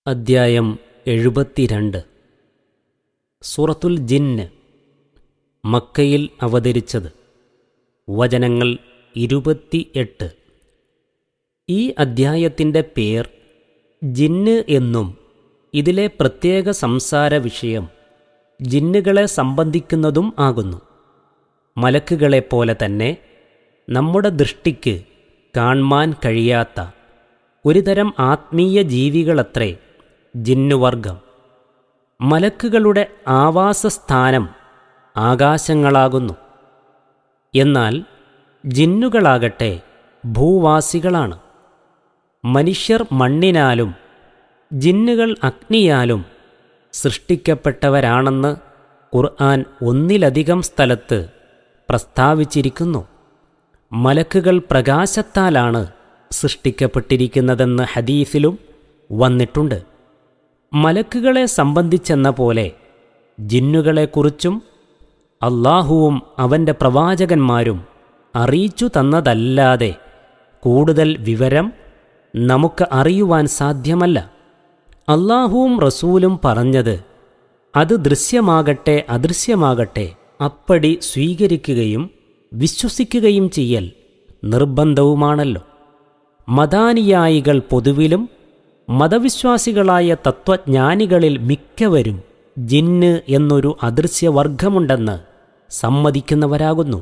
അദ്ധ്യായം എഴുപത്തിരണ്ട് സൂറത്തുൽ ജിന്ന് മക്കയിൽ അവതരിച്ചത് വചനങ്ങൾ ഇരുപത്തിയെട്ട് ഈ അദ്ധ്യായത്തിൻ്റെ പേർ ജിന്ന് എന്നും ഇതിലെ പ്രത്യേക സംസാര വിഷയം ജിന്നുകളെ സംബന്ധിക്കുന്നതും ആകുന്നു മലക്കുകളെപ്പോലെ തന്നെ നമ്മുടെ ദൃഷ്ടിക്ക് കാൺമാൻ കഴിയാത്ത ഒരുതരം ആത്മീയ ജീവികളത്രേ ജിന്നുവർഗം മലക്കുകളുടെ ആവാസസ്ഥാനം ആകാശങ്ങളാകുന്നു എന്നാൽ ജിന്നുകളാകട്ടെ ഭൂവാസികളാണ് മനുഷ്യർ മണ്ണിനാലും ജിന്നുകൾ അഗ്നിയാലും സൃഷ്ടിക്കപ്പെട്ടവരാണെന്ന് ഖുർആൻ ഒന്നിലധികം സ്ഥലത്ത് പ്രസ്താവിച്ചിരിക്കുന്നു മലക്കുകൾ പ്രകാശത്താലാണ് സൃഷ്ടിക്കപ്പെട്ടിരിക്കുന്നതെന്ന് ഹദീസിലും വന്നിട്ടുണ്ട് മലക്കുകളെ സംബന്ധിച്ചെന്ന പോലെ ജിന്നുകളെക്കുറിച്ചും അള്ളാഹുവും അവൻ്റെ പ്രവാചകന്മാരും അറിയിച്ചു തന്നതല്ലാതെ കൂടുതൽ വിവരം നമുക്ക് അറിയുവാൻ സാധ്യമല്ല അള്ളാഹുവും റസൂലും പറഞ്ഞത് അത് ദൃശ്യമാകട്ടെ അദൃശ്യമാകട്ടെ അപ്പടി സ്വീകരിക്കുകയും വിശ്വസിക്കുകയും ചെയ്യൽ നിർബന്ധവുമാണല്ലോ മതാനുയായികൾ പൊതുവിലും മതവിശ്വാസികളായ തത്വജ്ഞാനികളിൽ മിക്കവരും ജിന്ന് എന്നൊരു അദൃശ്യവർഗമുണ്ടെന്ന് സമ്മതിക്കുന്നവരാകുന്നു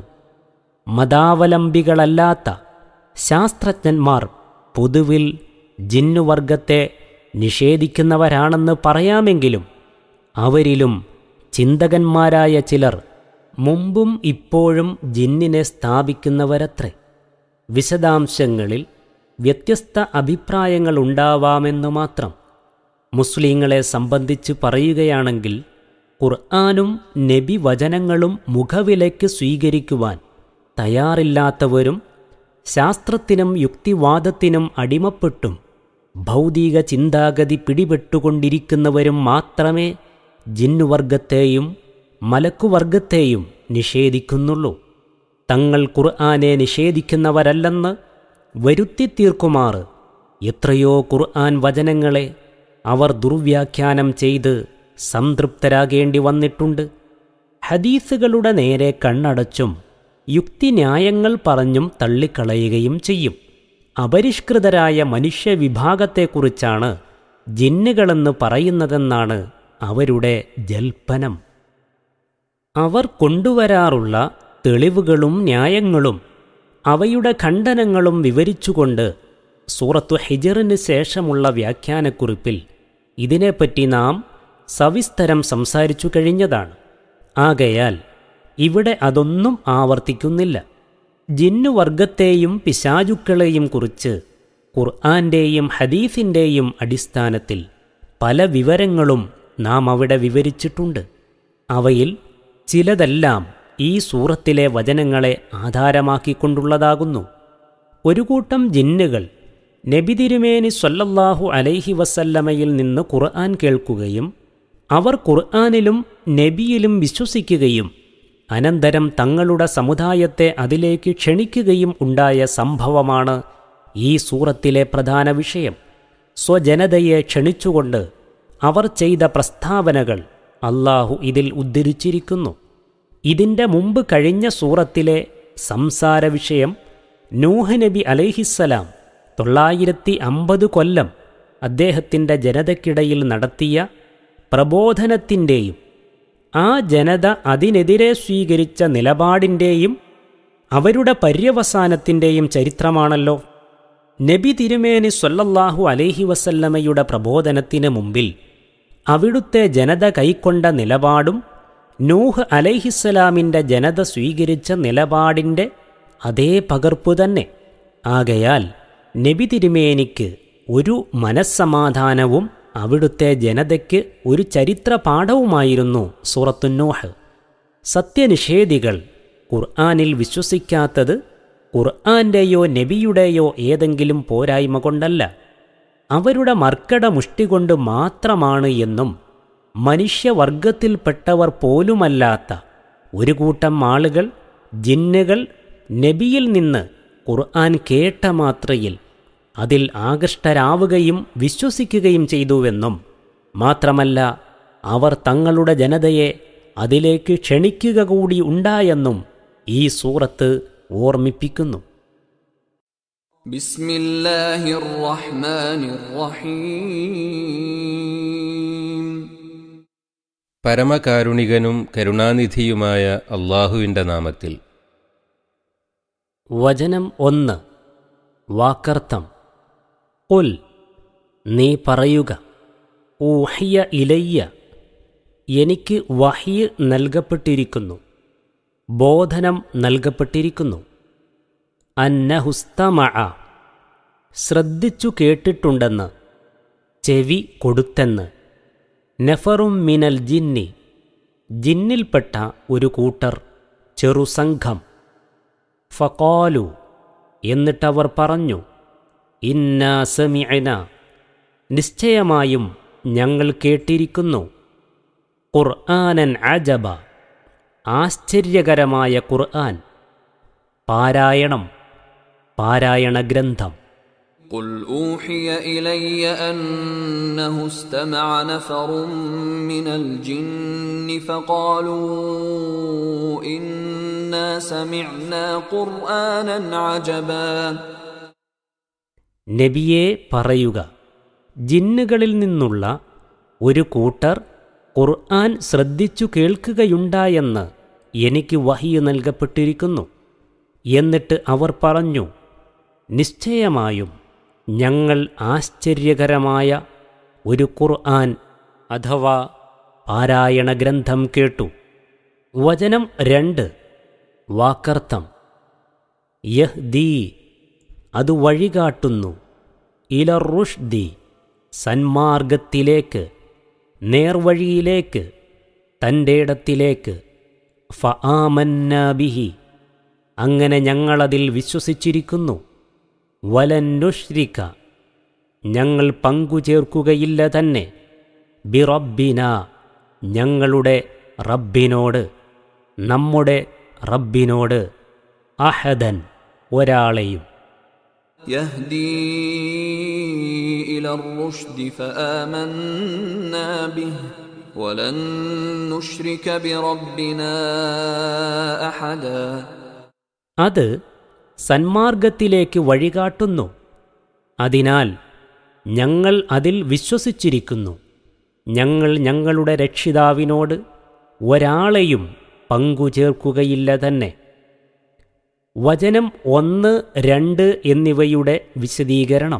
മതാവലംബികളല്ലാത്ത ശാസ്ത്രജ്ഞന്മാർ പൊതുവിൽ ജിന്നുവർഗത്തെ നിഷേധിക്കുന്നവരാണെന്ന് പറയാമെങ്കിലും അവരിലും ചിന്തകന്മാരായ ചിലർ മുമ്പും ഇപ്പോഴും ജിന്നിനെ സ്ഥാപിക്കുന്നവരത്രേ വിശദാംശങ്ങളിൽ വ്യത്യസ്ത അഭിപ്രായങ്ങളുണ്ടാവാമെന്ന് മാത്രം മുസ്ലിങ്ങളെ സംബന്ധിച്ച് പറയുകയാണെങ്കിൽ ഖുർആാനും നബി വചനങ്ങളും മുഖവിലയ്ക്ക് സ്വീകരിക്കുവാൻ തയ്യാറില്ലാത്തവരും ശാസ്ത്രത്തിനും യുക്തിവാദത്തിനും അടിമപ്പെട്ടും ഭൗതിക ചിന്താഗതി പിടിപെട്ടുകൊണ്ടിരിക്കുന്നവരും മാത്രമേ ജിന്നുവർഗത്തെയും മലക്കുവർഗത്തെയും നിഷേധിക്കുന്നുള്ളൂ തങ്ങൾ ഖുർആനെ നിഷേധിക്കുന്നവരല്ലെന്ന് വരുത്തിത്തീർക്കുമാറ് എത്രയോ ഖുർആൻ വചനങ്ങളെ അവർ ദുർവ്യാഖ്യാനം ചെയ്ത് സംതൃപ്തരാകേണ്ടി വന്നിട്ടുണ്ട് ഹദീസുകളുടെ നേരെ കണ്ണടച്ചും യുക്തിന്യായങ്ങൾ പറഞ്ഞും തള്ളിക്കളയുകയും ചെയ്യും അപരിഷ്കൃതരായ മനുഷ്യവിഭാഗത്തെക്കുറിച്ചാണ് ജിന്നുകളെന്ന് പറയുന്നതെന്നാണ് അവരുടെ ജൽപ്പനം അവർ കൊണ്ടുവരാറുള്ള തെളിവുകളും ന്യായങ്ങളും അവയുടെ ഖണ്ഡനങ്ങളും വിവരിച്ചുകൊണ്ട് സൂറത്തു ഹിജറിന് ശേഷമുള്ള വ്യാഖ്യാനക്കുറിപ്പിൽ ഇതിനെപ്പറ്റി നാം സവിസ്തരം സംസാരിച്ചു കഴിഞ്ഞതാണ് ആകയാൽ ഇവിടെ അതൊന്നും ആവർത്തിക്കുന്നില്ല ജിന്നുവർഗത്തെയും പിശാചുക്കളെയും കുറിച്ച് ഖുർആന്റെയും ഹദീസിൻ്റെയും അടിസ്ഥാനത്തിൽ പല വിവരങ്ങളും നാം അവിടെ വിവരിച്ചിട്ടുണ്ട് അവയിൽ ചിലതെല്ലാം ഈ സൂറത്തിലെ വചനങ്ങളെ ആധാരമാക്കിക്കൊണ്ടുള്ളതാകുന്നു ഒരു കൂട്ടം ജിന്നുകൾ നബി തിരുമേനി സ്വല്ലല്ലാഹു അലൈഹി വസല്ലമയിൽ നിന്ന് ഖുർആൻ കേൾക്കുകയും അവർ ഖുർആനിലും നബിയിലും വിശ്വസിക്കുകയും അനന്തരം തങ്ങളുടെ സമുദായത്തെ അതിലേക്ക് ക്ഷണിക്കുകയും ഉണ്ടായ സംഭവമാണ് ഈ സൂറത്തിലെ പ്രധാന വിഷയം സ്വജനതയെ ക്ഷണിച്ചുകൊണ്ട് അവർ ചെയ്ത പ്രസ്താവനകൾ അള്ളാഹു ഇതിൽ ഉദ്ധരിച്ചിരിക്കുന്നു ഇതിൻ്റെ മുമ്പ് കഴിഞ്ഞ സൂറത്തിലെ സംസാര വിഷയം നൂഹ് നബി അലൈഹിസ്സലാം തൊള്ളായിരത്തി അമ്പത് കൊല്ലം അദ്ദേഹത്തിൻ്റെ ജനതയ്ക്കിടയിൽ നടത്തിയ പ്രബോധനത്തിൻ്റെയും ആ ജനത അതിനെതിരെ സ്വീകരിച്ച നിലപാടിൻ്റെയും അവരുടെ പര്യവസാനത്തിൻ്റെയും ചരിത്രമാണല്ലോ നബി തിരുമേനി സ്വല്ലല്ലാഹു അലൈഹി വസല്ലമയുടെ പ്രബോധനത്തിന് മുമ്പിൽ അവിടുത്തെ ജനത കൈക്കൊണ്ട നിലപാടും നൂഹ് അലൈഹിസ്സലാമിൻ്റെ ജനത സ്വീകരിച്ച നിലപാടിൻ്റെ അതേ പകർപ്പു തന്നെ ആകയാൽ നബി തിരുമേനിക്ക് ഒരു മനസ്സമാധാനവും അവിടുത്തെ ജനതയ്ക്ക് ഒരു ചരിത്ര പാഠവുമായിരുന്നു സൂറത്തുന്നൂഹ് സത്യനിഷേധികൾ ഖുർആാനിൽ വിശ്വസിക്കാത്തത് ഖുർആന്റെയോ നബിയുടെയോ ഏതെങ്കിലും പോരായ്മ കൊണ്ടല്ല അവരുടെ മർക്കട മുഷ്ടി കൊണ്ട് മാത്രമാണ് എന്നും മനുഷ്യവർഗത്തിൽപ്പെട്ടവർ പോലുമല്ലാത്ത ഒരു കൂട്ടം ആളുകൾ ജിന്നുകൾ നബിയിൽ നിന്ന് ഖുർആൻ കേട്ട മാത്രയിൽ അതിൽ ആകൃഷ്ടരാവുകയും വിശ്വസിക്കുകയും ചെയ്തുവെന്നും മാത്രമല്ല അവർ തങ്ങളുടെ ജനതയെ അതിലേക്ക് ക്ഷണിക്കുക കൂടി ഉണ്ടായെന്നും ഈ സൂറത്ത് ഓർമ്മിപ്പിക്കുന്നു بسم الله الرحمن الرحيم പരമകാരുണികനും കരുണാനിധിയുമായ അള്ളാഹുവിൻ്റെ നാമത്തിൽ വചനം ഒന്ന് വാക്കർത്ഥം ഉൽ നീ പറയുക ഊഹിയ ഇലയ്യ എനിക്ക് വഹിയ് നൽകപ്പെട്ടിരിക്കുന്നു ബോധനം നൽകപ്പെട്ടിരിക്കുന്നു അന്നഹുസ്തമഅ ശ്രദ്ധിച്ചു കേട്ടിട്ടുണ്ടെന്ന് ചെവി കൊടുത്തെന്ന് നെഫറും മിനൽ ജിന്നി ജിന്നിൽപ്പെട്ട ഒരു കൂട്ടർ ചെറുസംഘം ഫക്കാലു എന്നിട്ടവർ പറഞ്ഞു ഇന്നാ സമിഅന നിശ്ചയമായും ഞങ്ങൾ കേട്ടിരിക്കുന്നു ഖുർആനൻ അജബ ആശ്ചര്യകരമായ ഖുർആൻ പാരായണം പാരായണ ഗ്രന്ഥം قل أوحي إلي أنه استمع نفر من الجن فقالوا إنا سمعنا قرآنا عجبا നബിയെ പറയുക ജിന്നുകളിൽ നിന്നുള്ള ഒരു കൂട്ടർ ഖുർആൻ ശ്രദ്ധിച്ചു കേൾക്കുകയുണ്ടായെന്ന് എനിക്ക് വഹിയ് നൽകപ്പെട്ടിരിക്കുന്നു എന്നിട്ട് അവർ പറഞ്ഞു നിശ്ചയമായും ഞങ്ങൾ ആശ്ചര്യകരമായ ഒരു ഖുർആൻ അഥവാ പാരായണ ഗ്രന്ഥം കേട്ടു വചനം രണ്ട് വാക്കർത്ഥം യഹ്ദീ അത് വഴികാട്ടുന്നു ഇലറുഷ്ദി സന്മാർഗത്തിലേക്ക് നേർവഴിയിലേക്ക് തൻ്റെ ഇടത്തിലേക്ക് ഫആമന്നാബിഹി അങ്ങനെ ഞങ്ങളതിൽ വിശ്വസിച്ചിരിക്കുന്നു വലന്നുഷ്രിക്ക ഞങ്ങൾ പങ്കുചേർക്കുകയില്ല തന്നെ ബിറബ്ബിന ഞങ്ങളുടെ റബ്ബിനോട് നമ്മുടെ റബ്ബിനോട് അഹദൻ ഒരാളെയും يهدي إلى الرشد فآمنا به ولن نشرك بربنا أحدا അത് സന്മാർഗത്തിലേക്ക് വഴികാട്ടുന്നു അതിനാൽ ഞങ്ങൾ അതിൽ വിശ്വസിച്ചിരിക്കുന്നു ഞങ്ങൾ ഞങ്ങളുടെ രക്ഷിതാവിനോട് ഒരാളെയും പങ്കുചേർക്കുകയില്ല തന്നെ വചനം ഒന്ന് രണ്ട് എന്നിവയുടെ വിശദീകരണം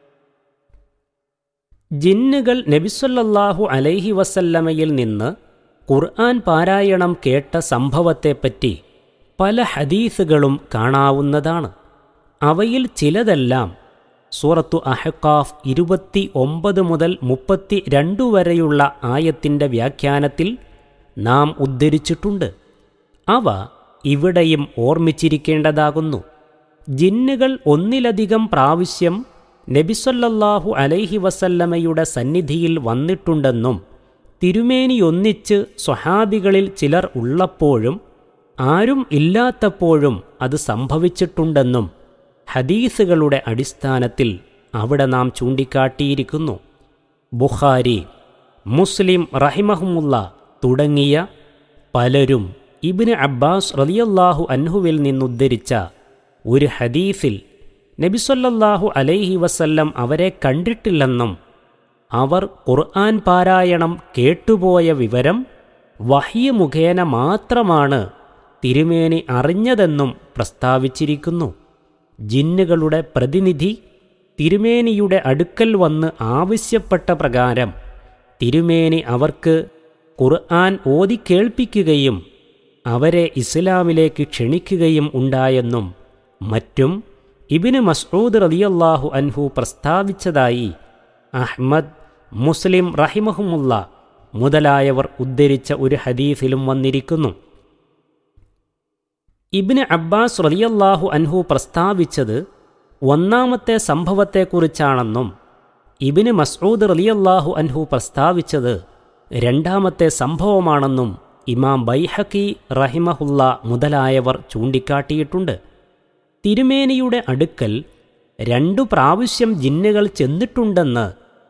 ജിന്നുകൾ നബിസ്വല്ലാഹു അലൈഹി വസല്ലമയിൽ നിന്ന് ഖുർആൻ പാരായണം കേട്ട സംഭവത്തെപ്പറ്റി പല ഹദീസുകളും കാണാവുന്നതാണ് അവയിൽ ചിലതെല്ലാം സൂറത്തു അഹക്കാഫ് ഇരുപത്തി ഒമ്പത് മുതൽ മുപ്പത്തി രണ്ടു വരെയുള്ള ആയത്തിൻ്റെ വ്യാഖ്യാനത്തിൽ നാം ഉദ്ധരിച്ചിട്ടുണ്ട് അവ ഇവിടെയും ഓർമ്മിച്ചിരിക്കേണ്ടതാകുന്നു ജിന്നുകൾ ഒന്നിലധികം പ്രാവശ്യം നബിസൊല്ലാഹു അലൈഹി വസല്ലമയുടെ സന്നിധിയിൽ വന്നിട്ടുണ്ടെന്നും തിരുമേനിയൊന്നിച്ച് സ്വഹാബികളിൽ ചിലർ ഉള്ളപ്പോഴും ആരും ഇല്ലാത്തപ്പോഴും അത് സംഭവിച്ചിട്ടുണ്ടെന്നും ഹദീസുകളുടെ അടിസ്ഥാനത്തിൽ അവിടെ നാം ചൂണ്ടിക്കാട്ടിയിരിക്കുന്നു ബുഖാരി മുസ്ലിം റഹിമഹമുല്ല തുടങ്ങിയ പലരും ഇബിന് അബ്ബാസ് റലിയല്ലാഹു അൻഹുവിൽ നിന്നുദ്ധരിച്ച ഒരു ഹദീഫിൽ നബിസൊല്ലാഹു അലൈഹി വസല്ലം അവരെ കണ്ടിട്ടില്ലെന്നും അവർ ഖുർആൻ പാരായണം കേട്ടുപോയ വിവരം വഹിയ മുഖേന മാത്രമാണ് തിരുമേനി അറിഞ്ഞതെന്നും പ്രസ്താവിച്ചിരിക്കുന്നു ജിന്നുകളുടെ പ്രതിനിധി തിരുമേനിയുടെ അടുക്കൽ വന്ന് ആവശ്യപ്പെട്ട പ്രകാരം തിരുമേനി അവർക്ക് ഖുർആൻ ഓതിക്കേൾപ്പിക്കുകയും അവരെ ഇസ്ലാമിലേക്ക് ക്ഷണിക്കുകയും ഉണ്ടായെന്നും മറ്റും ഇബിന് മസ്ഊദ് റളിയല്ലാഹു അൻഹു പ്രസ്താവിച്ചതായി അഹ്മദ് മുസ്ലിം റഹിമഹുമുള്ള മുതലായവർ ഉദ്ധരിച്ച ഒരു ഹദീഫിലും വന്നിരിക്കുന്നു ഇബിന് അബ്ബാസ് റളിയല്ലാഹു അൻഹു പ്രസ്താവിച്ചത് ഒന്നാമത്തെ സംഭവത്തെക്കുറിച്ചാണെന്നും ഇബിന് മസ്ഊദ് റളിയല്ലാഹു അൻഹു പ്രസ്താവിച്ചത് രണ്ടാമത്തെ സംഭവമാണെന്നും ഇമാം ബൈഹക്കി റഹിമഹുല്ല മുതലായവർ ചൂണ്ടിക്കാട്ടിയിട്ടുണ്ട് തിരുമേനിയുടെ അടുക്കൽ രണ്ടു പ്രാവശ്യം ജിന്നുകൾ ചെന്നിട്ടുണ്ടെന്ന്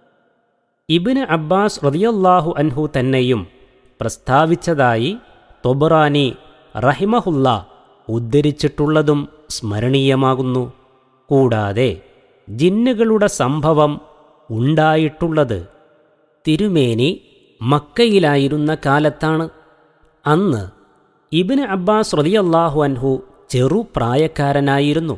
ഇബിന് അബ്ബാസ് റതിയല്ലാഹു അൻഹു തന്നെയും പ്രസ്താവിച്ചതായി തൊബറാനി റഹിമഹുല്ല ഉദ്ധരിച്ചിട്ടുള്ളതും സ്മരണീയമാകുന്നു കൂടാതെ ജിന്നുകളുടെ സംഭവം ഉണ്ടായിട്ടുള്ളത് തിരുമേനി മക്കയിലായിരുന്ന കാലത്താണ് അന്ന് ഇബിന് അബ്ബാസ് റതിയല്ലാഹു അൻഹു ചെറുപ്രായക്കാരനായിരുന്നു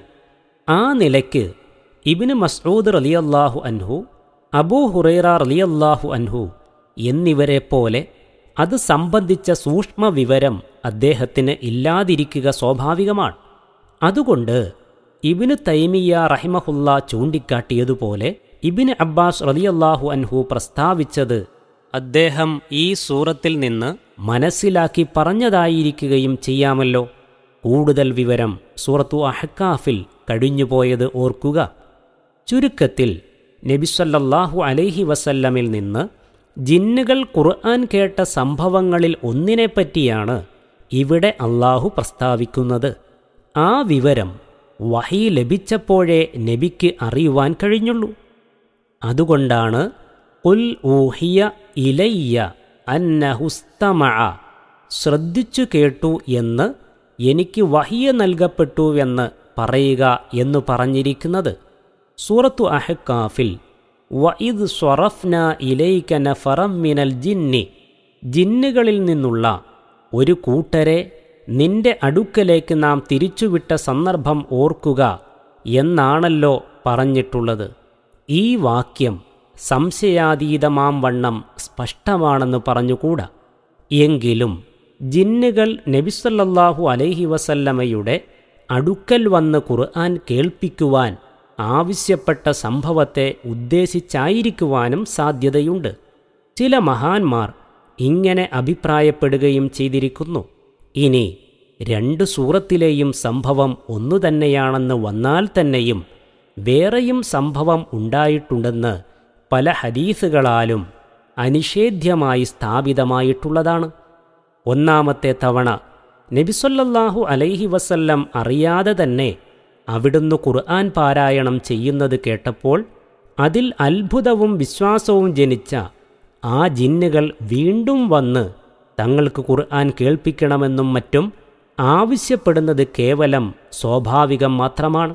ആ നിലയ്ക്ക് ഇബിന് മസ്ഊദ് റലിയല്ലാഹു അൻഹു അബൂ ഹുറൈറ റലിയല്ലാഹു അൻഹു എന്നിവരെ പോലെ അത് സംബന്ധിച്ച സൂക്ഷ്മ വിവരം അദ്ദേഹത്തിന് ഇല്ലാതിരിക്കുക സ്വാഭാവികമാണ് അതുകൊണ്ട് ഇബിന് തൈമിയ റഹിമഹുല്ല ചൂണ്ടിക്കാട്ടിയതുപോലെ ഇബിന് അബ്ബാസ് റലിയല്ലാഹു അൻഹു പ്രസ്താവിച്ചത് അദ്ദേഹം ഈ സൂറത്തിൽ നിന്ന് മനസ്സിലാക്കി പറഞ്ഞതായിരിക്കുകയും ചെയ്യാമല്ലോ കൂടുതൽ വിവരം സൂറത്തു അഹക്കാഫിൽ കഴിഞ്ഞുപോയത് ഓർക്കുക ചുരുക്കത്തിൽ നബിസല്ലാഹു അലൈഹി വസല്ലമിൽ നിന്ന് ജിന്നുകൾ ഖുർആൻ കേട്ട സംഭവങ്ങളിൽ ഒന്നിനെപ്പറ്റിയാണ് ഇവിടെ അള്ളാഹു പ്രസ്താവിക്കുന്നത് ആ വിവരം വഹി ലഭിച്ചപ്പോഴേ നബിക്ക് അറിയുവാൻ കഴിഞ്ഞുള്ളൂ അതുകൊണ്ടാണ് ഉൽ ഊഹിയ ഇലയ്യ അന്നഹുസ്തമഅ ശ്രദ്ധിച്ചു കേട്ടു എന്ന് എനിക്ക് വഹിയ നൽകപ്പെട്ടുവെന്ന് പറയുക എന്നു പറഞ്ഞിരിക്കുന്നത് സൂറത്തു അഹക്കാഫിൽ വഇദ് സ്വറഫ്ന ഇലൈക നഫറം മിനൽ ജിന്നി ജിന്നുകളിൽ നിന്നുള്ള ഒരു കൂട്ടരെ നിന്റെ അടുക്കലേക്ക് നാം തിരിച്ചുവിട്ട സന്ദർഭം ഓർക്കുക എന്നാണല്ലോ പറഞ്ഞിട്ടുള്ളത് ഈ വാക്യം സംശയാതീതമാം വണ്ണം സ്പഷ്ടമാണെന്ന് പറഞ്ഞുകൂടാ എങ്കിലും ജിന്നുകൾ നബിസല്ലാഹു അലൈഹി വസല്ലമയുടെ അടുക്കൽ വന്ന് ഖുർആൻ കേൾപ്പിക്കുവാൻ ആവശ്യപ്പെട്ട സംഭവത്തെ ഉദ്ദേശിച്ചായിരിക്കുവാനും സാധ്യതയുണ്ട് ചില മഹാന്മാർ ഇങ്ങനെ അഭിപ്രായപ്പെടുകയും ചെയ്തിരിക്കുന്നു ഇനി രണ്ട് സൂറത്തിലെയും സംഭവം ഒന്നു തന്നെയാണെന്ന് വന്നാൽ തന്നെയും വേറെയും സംഭവം ഉണ്ടായിട്ടുണ്ടെന്ന് പല ഹദീസുകളാലും അനിഷേധ്യമായി സ്ഥാപിതമായിട്ടുള്ളതാണ് ഒന്നാമത്തെ തവണ നബിസൊല്ലാഹു അലൈഹി വസല്ലം അറിയാതെ തന്നെ അവിടുന്ന് ഖുർആൻ പാരായണം ചെയ്യുന്നത് കേട്ടപ്പോൾ അതിൽ അത്ഭുതവും വിശ്വാസവും ജനിച്ച ആ ജിന്നുകൾ വീണ്ടും വന്ന് തങ്ങൾക്ക് ഖുർആൻ കേൾപ്പിക്കണമെന്നും മറ്റും ആവശ്യപ്പെടുന്നത് കേവലം സ്വാഭാവികം മാത്രമാണ്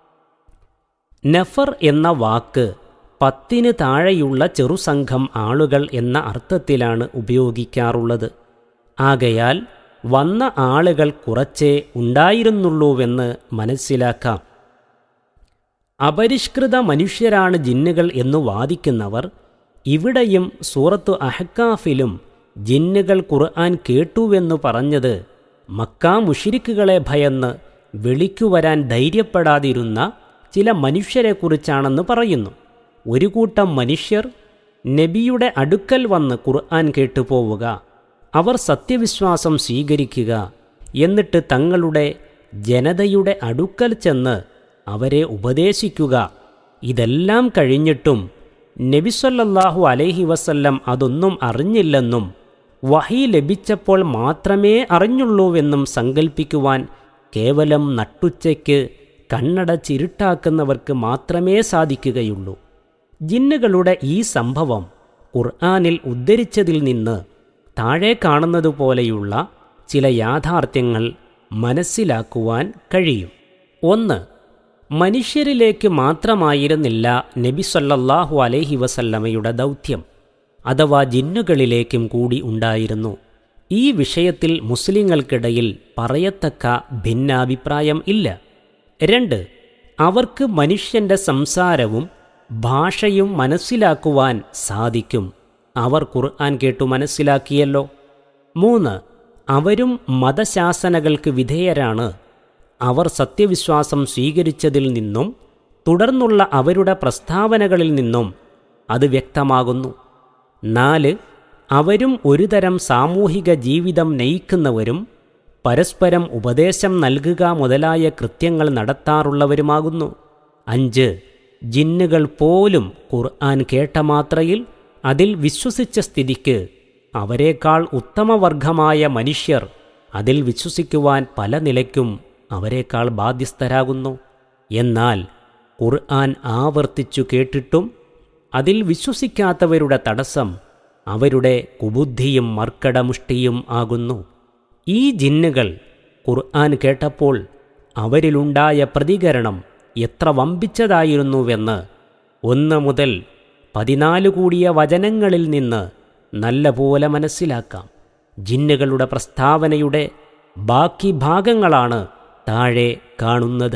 നഫർ എന്ന വാക്ക് പത്തിന് താഴെയുള്ള ചെറുസംഘം ആളുകൾ എന്ന അർത്ഥത്തിലാണ് ഉപയോഗിക്കാറുള്ളത് ആകയാൽ വന്ന ആളുകൾ കുറച്ചേ ഉണ്ടായിരുന്നുള്ളൂവെന്ന് മനസ്സിലാക്കാം അപരിഷ്കൃത മനുഷ്യരാണ് ജിന്നുകൾ എന്നു വാദിക്കുന്നവർ ഇവിടെയും സൂറത്തു അഹക്കാഫിലും ജിന്നുകൾ ഖുർആൻ കേട്ടുവെന്നു പറഞ്ഞത് മക്കാ മുഷിരിക്കുകളെ ഭയന്ന് വിളിക്കുവരാൻ ധൈര്യപ്പെടാതിരുന്ന ചില മനുഷ്യരെക്കുറിച്ചാണെന്ന് പറയുന്നു ഒരു കൂട്ടം മനുഷ്യർ നബിയുടെ അടുക്കൽ വന്ന് ഖുർആൻ കേട്ടുപോവുക അവർ സത്യവിശ്വാസം സ്വീകരിക്കുക എന്നിട്ട് തങ്ങളുടെ ജനതയുടെ അടുക്കൽ ചെന്ന് അവരെ ഉപദേശിക്കുക ഇതെല്ലാം കഴിഞ്ഞിട്ടും നബിസൊല്ലാഹു അലൈഹി വസല്ലം അതൊന്നും അറിഞ്ഞില്ലെന്നും വഹി ലഭിച്ചപ്പോൾ മാത്രമേ അറിഞ്ഞുള്ളൂവെന്നും സങ്കൽപ്പിക്കുവാൻ കേവലം നട്ടുച്ചയ്ക്ക് കണ്ണടച്ചിരുട്ടാക്കുന്നവർക്ക് മാത്രമേ സാധിക്കുകയുള്ളൂ ജിന്നുകളുടെ ഈ സംഭവം ഖുർആാനിൽ ഉദ്ധരിച്ചതിൽ നിന്ന് താഴെ കാണുന്നതുപോലെയുള്ള ചില യാഥാർത്ഥ്യങ്ങൾ മനസ്സിലാക്കുവാൻ കഴിയും ഒന്ന് മനുഷ്യരിലേക്ക് മാത്രമായിരുന്നില്ല നബി സല്ലല്ലാഹു അലൈഹി വസല്ലമയുടെ ദൗത്യം അഥവാ ജിന്നുകളിലേക്കും കൂടി ഉണ്ടായിരുന്നു ഈ വിഷയത്തിൽ മുസ്ലിങ്ങൾക്കിടയിൽ പറയത്തക്ക ഭിന്നാഭിപ്രായം ഇല്ല രണ്ട് അവർക്ക് മനുഷ്യന്റെ സംസാരവും ഭാഷയും മനസ്സിലാക്കുവാൻ സാധിക്കും അവർ ഖുർആൻ കേട്ടു മനസ്സിലാക്കിയല്ലോ മൂന്ന് അവരും മതശാസനകൾക്ക് വിധേയരാണ് അവർ സത്യവിശ്വാസം സ്വീകരിച്ചതിൽ നിന്നും തുടർന്നുള്ള അവരുടെ പ്രസ്താവനകളിൽ നിന്നും അത് വ്യക്തമാകുന്നു നാല് അവരും ഒരുതരം സാമൂഹിക ജീവിതം നയിക്കുന്നവരും പരസ്പരം ഉപദേശം നൽകുക മുതലായ കൃത്യങ്ങൾ നടത്താറുള്ളവരുമാകുന്നു അഞ്ച് ജിന്നുകൾ പോലും ഖുർആൻ കേട്ട മാത്രയിൽ അതിൽ വിശ്വസിച്ച സ്ഥിതിക്ക് അവരെക്കാൾ ഉത്തമവർഗമായ മനുഷ്യർ അതിൽ വിശ്വസിക്കുവാൻ പല നിലയ്ക്കും അവരെക്കാൾ ബാധ്യസ്ഥരാകുന്നു എന്നാൽ ഖുർആൻ ആവർത്തിച്ചു കേട്ടിട്ടും അതിൽ വിശ്വസിക്കാത്തവരുടെ തടസ്സം അവരുടെ കുബുദ്ധിയും മർക്കടമുഷ്ടിയും ആകുന്നു ഈ ജിന്നുകൾ ഖുർആൻ കേട്ടപ്പോൾ അവരിലുണ്ടായ പ്രതികരണം എത്ര വമ്പിച്ചതായിരുന്നുവെന്ന് ഒന്ന് മുതൽ പതിനാല് കൂടിയ വചനങ്ങളിൽ നിന്ന് നല്ലപോലെ മനസ്സിലാക്കാം ജിന്നുകളുടെ പ്രസ്താവനയുടെ ബാക്കി ഭാഗങ്ങളാണ് താഴെ കാണുന്നത്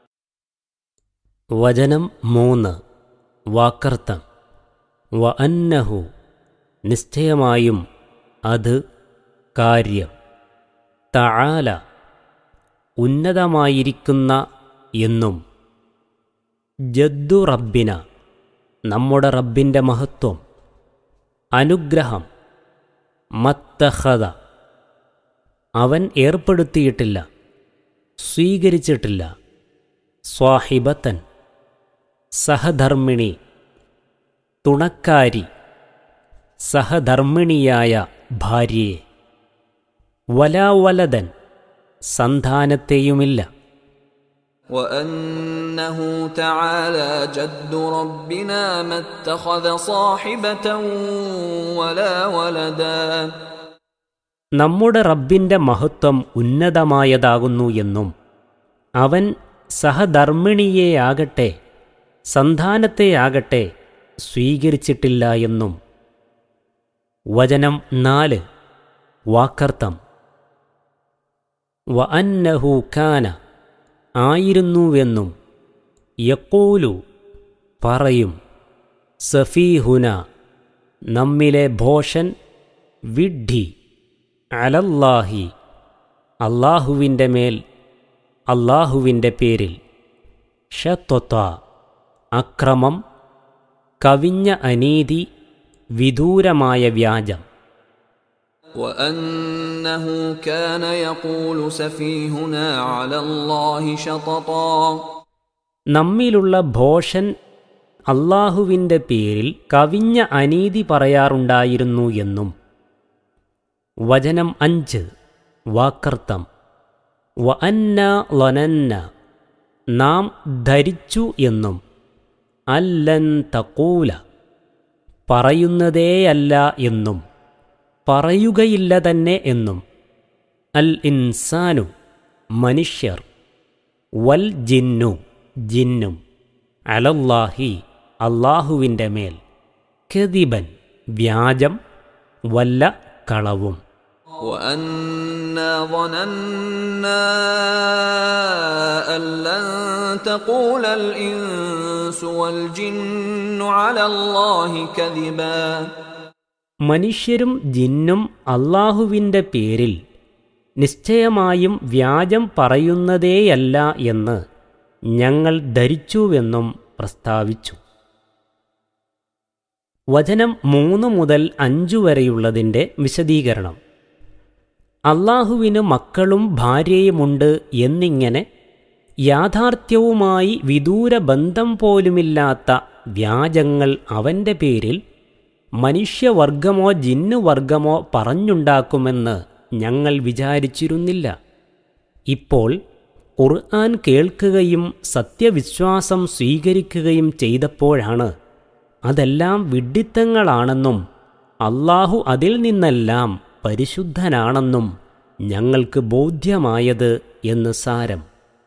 വചനം മൂന്ന് വാക്കർത്തം വ അന്നഹു നിശ്ചയമായും അത് കാര്യം തആല ഉന്നതമായിരിക്കുന്ന എന്നും ജദ്ദു റബ്ബിന നമ്മുടെ റബ്ബിൻ്റെ മഹത്വം അനുഗ്രഹം മത്തഹത അവൻ ഏർപ്പെടുത്തിയിട്ടില്ല സ്വീകരിച്ചിട്ടില്ല സ്വാഹിബത്തൻ സഹധർമ്മിണി തുണക്കാരി സഹധർമ്മിണിയായ ഭാര്യയെ വലാവലതൻ സന്താനത്തെയുമില്ല وأنه تعالى جد ربنا ما اتخذ صاحبة ولا ولدا നമ്മുടെ റബ്ബിൻ്റെ മഹത്വം ഉന്നതമായതാകുന്നു എന്നും അവൻ സഹധർമ്മിണിയെയാകട്ടെ സന്താനത്തെയാകട്ടെ സ്വീകരിച്ചിട്ടില്ല എന്നും വചനം നാല് വാക്കർത്ഥം വ അന്നഹു കാന ആയിരുന്നുവെന്നും യക്കോലു പറയും സഫീഹുന നമ്മിലെ ഭോഷൻ വിഡ്ഢി അലല്ലാഹി അള്ളാഹുവിൻ്റെ മേൽ അള്ളാഹുവിൻ്റെ പേരിൽ ഷത്വത്ത അക്രമം കവിഞ്ഞ അനീതി വിദൂരമായ വ്യാജം وأنه كان يقول سفيهنا على الله شططا നമ്മിലുള്ള ഭോഷൻ അള്ളാഹുവിൻ്റെ പേരിൽ കവിഞ്ഞ അനീതി പറയാറുണ്ടായിരുന്നു എന്നും വചനം അഞ്ച് വാക്കർത്ഥം വ അന്ന ലനന്ന നാം ധരിച്ചു എന്നും അല്ലൻ തക്കൂല പറയുന്നതേയല്ല എന്നും പറയുകയില്ല തന്നെ എന്നും അൽ ഇൻസാനു മനുഷ്യർ വൽ ജിന്നു ജിന്നും അലല്ലാഹി അള്ളാഹുവിൻ്റെ മേൽ കെതിബൻ വ്യാജം വല്ല കളവും وأنا ظننا أن لن تقول الإنس والجن على الله كذبا മനുഷ്യരും ജിന്നും അള്ളാഹുവിൻ്റെ പേരിൽ നിശ്ചയമായും വ്യാജം പറയുന്നതേയല്ല എന്ന് ഞങ്ങൾ ധരിച്ചുവെന്നും പ്രസ്താവിച്ചു വചനം മൂന്ന് മുതൽ അഞ്ചു വരെയുള്ളതിൻ്റെ വിശദീകരണം അള്ളാഹുവിന് മക്കളും ഭാര്യയുമുണ്ട് എന്നിങ്ങനെ യാഥാർത്ഥ്യവുമായി വിദൂര ബന്ധം പോലുമില്ലാത്ത വ്യാജങ്ങൾ അവൻ്റെ പേരിൽ മനുഷ്യവർഗമോ ജിന്നുവർഗമോ പറഞ്ഞുണ്ടാക്കുമെന്ന് ഞങ്ങൾ വിചാരിച്ചിരുന്നില്ല ഇപ്പോൾ ഖുർആൻ കേൾക്കുകയും സത്യവിശ്വാസം സ്വീകരിക്കുകയും ചെയ്തപ്പോഴാണ് അതെല്ലാം വിഡ്ഢിത്തങ്ങളാണെന്നും അള്ളാഹു അതിൽ നിന്നെല്ലാം പരിശുദ്ധനാണെന്നും ഞങ്ങൾക്ക് ബോധ്യമായത് എന്ന് സാരം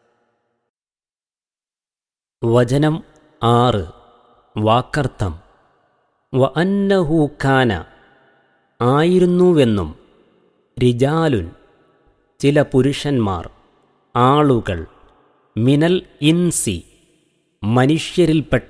വചനം ആറ് വാക്കർത്ഥം വ അന്നഹു ഖാന ആയിരുന്നുവെന്നും റിജാലുൻ ചില പുരുഷന്മാർ ആളുകൾ മിനൽ ഇൻസി മനുഷ്യരിൽപ്പെട്ട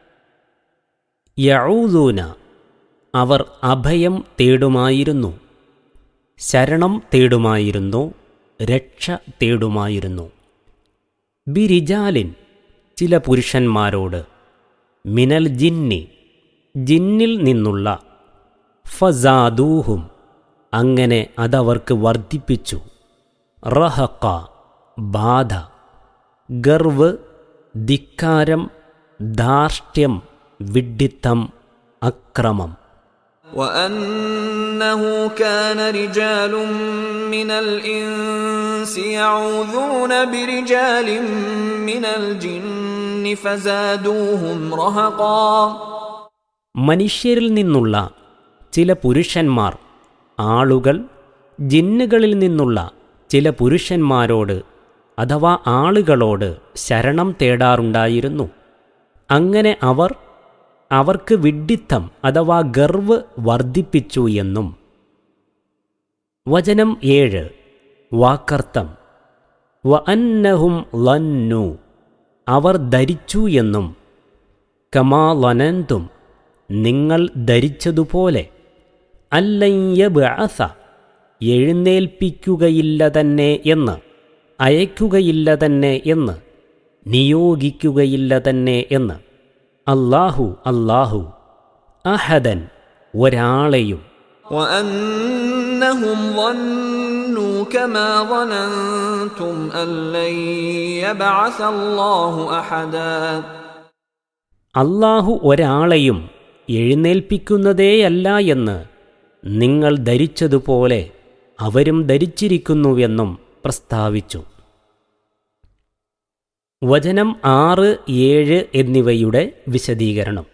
യഊദൂന അവർ അഭയം തേടുമായിരുന്നു ശരണം തേടുമായിരുന്നു രക്ഷ തേടുമായിരുന്നു ബിരിജാലിൻ ചില പുരുഷന്മാരോട് മിനൽ ജിന്നി ജിന്നിൽ നിന്നുള്ള ഫസാദൂഹും അങ്ങനെ അതവർക്ക് വർദ്ധിപ്പിച്ചു റഹക്ക ബാധ ഗർവ് ധിക്കാരം ധാർഷ്ട്യം വിഡ്ഢിത്തം അക്രമം وأنه كان رجال من الإنس يعوذون برجال من الجن فزادوهم رهقا മനുഷ്യരിൽ നിന്നുള്ള ചില പുരുഷന്മാർ ആളുകൾ ജിന്നുകളിൽ നിന്നുള്ള ചില പുരുഷന്മാരോട് അഥവാ ആളുകളോട് ശരണം തേടാറുണ്ടായിരുന്നു അങ്ങനെ അവർ അവർക്ക് വിഡ്ഢിത്തം അഥവാ ഗർവ് വർദ്ധിപ്പിച്ചു എന്നും വചനം ഏഴ് വാക്കർത്ഥം വ അന്നഹും ലന്നു അവർ ധരിച്ചു എന്നും കമാ ലനന്തും നിങ്ങൾ ധരിച്ചതുപോലെ അല്ലയ്യബഅസ എഴുന്നേൽപ്പിക്കുകയില്ല തന്നെ എന്ന് അയക്കുകയില്ല തന്നെ എന്ന് നിയോഗിക്കുകയില്ല തന്നെ എന്ന് അല്ലാഹു അല്ലാഹു അഹദൻ ഒരാളെയും وأنهم ظنوا كما ظننتم أن لن يبعث الله أحدا അല്ലാഹു ഒരാളെയും എഴുന്നേൽപ്പിക്കുന്നതേയല്ല എന്ന് നിങ്ങൾ ധരിച്ചതുപോലെ അവരും ധരിച്ചിരിക്കുന്നുവെന്നും പ്രസ്താവിച്ചു വചനം ആറ് ഏഴ് എന്നിവയുടെ വിശദീകരണം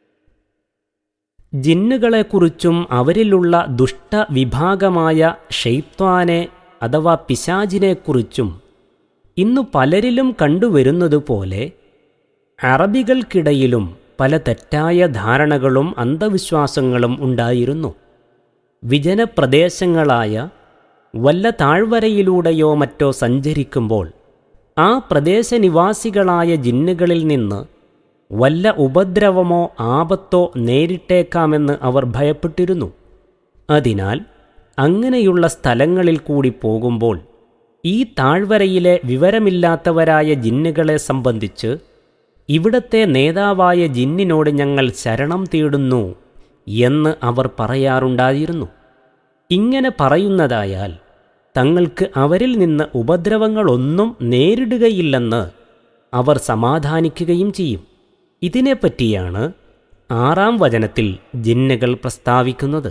ജിന്നുകളെക്കുറിച്ചും അവരിലുള്ള ദുഷ്ടവിഭാഗമായ ഷെയ്ത്വാനെ അഥവാ പിശാജിനെക്കുറിച്ചും ഇന്നു പലരിലും കണ്ടുവരുന്നതുപോലെ അറബികൾക്കിടയിലും പല തെറ്റായ ധാരണകളും അന്ധവിശ്വാസങ്ങളും ഉണ്ടായിരുന്നു വിജനപ്രദേശങ്ങളായ വല്ല താഴ്വരയിലൂടെയോ മറ്റോ സഞ്ചരിക്കുമ്പോൾ ആ പ്രദേശനിവാസികളായ ജിന്നുകളിൽ നിന്ന് വല്ല ഉപദ്രവമോ ആപത്തോ നേരിട്ടേക്കാമെന്ന് അവർ ഭയപ്പെട്ടിരുന്നു അതിനാൽ അങ്ങനെയുള്ള സ്ഥലങ്ങളിൽ കൂടി പോകുമ്പോൾ ഈ താഴ്വരയിലെ വിവരമില്ലാത്തവരായ ജിന്നുകളെ സംബന്ധിച്ച് ഇവിടത്തെ നേതാവായ ജിന്നിനോട് ഞങ്ങൾ ശരണം തേടുന്നു എന്ന് അവർ പറയാറുണ്ടായിരുന്നു ഇങ്ങനെ പറയുന്നതായാൽ തങ്ങൾക്ക് അവരിൽ നിന്ന് ഉപദ്രവങ്ങളൊന്നും നേരിടുകയില്ലെന്ന് അവർ സമാധാനിക്കുകയും ചെയ്യും ഇതിനെപ്പറ്റിയാണ് ആറാം വചനത്തിൽ ജിന്നുകൾ പ്രസ്താവിക്കുന്നത്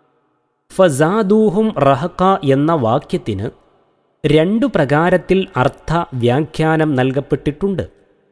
ഫസാദൂഹും റഹക്ക എന്ന വാക്യത്തിന് രണ്ടു പ്രകാരത്തിൽ അർത്ഥ വ്യാഖ്യാനം നൽകപ്പെട്ടിട്ടുണ്ട്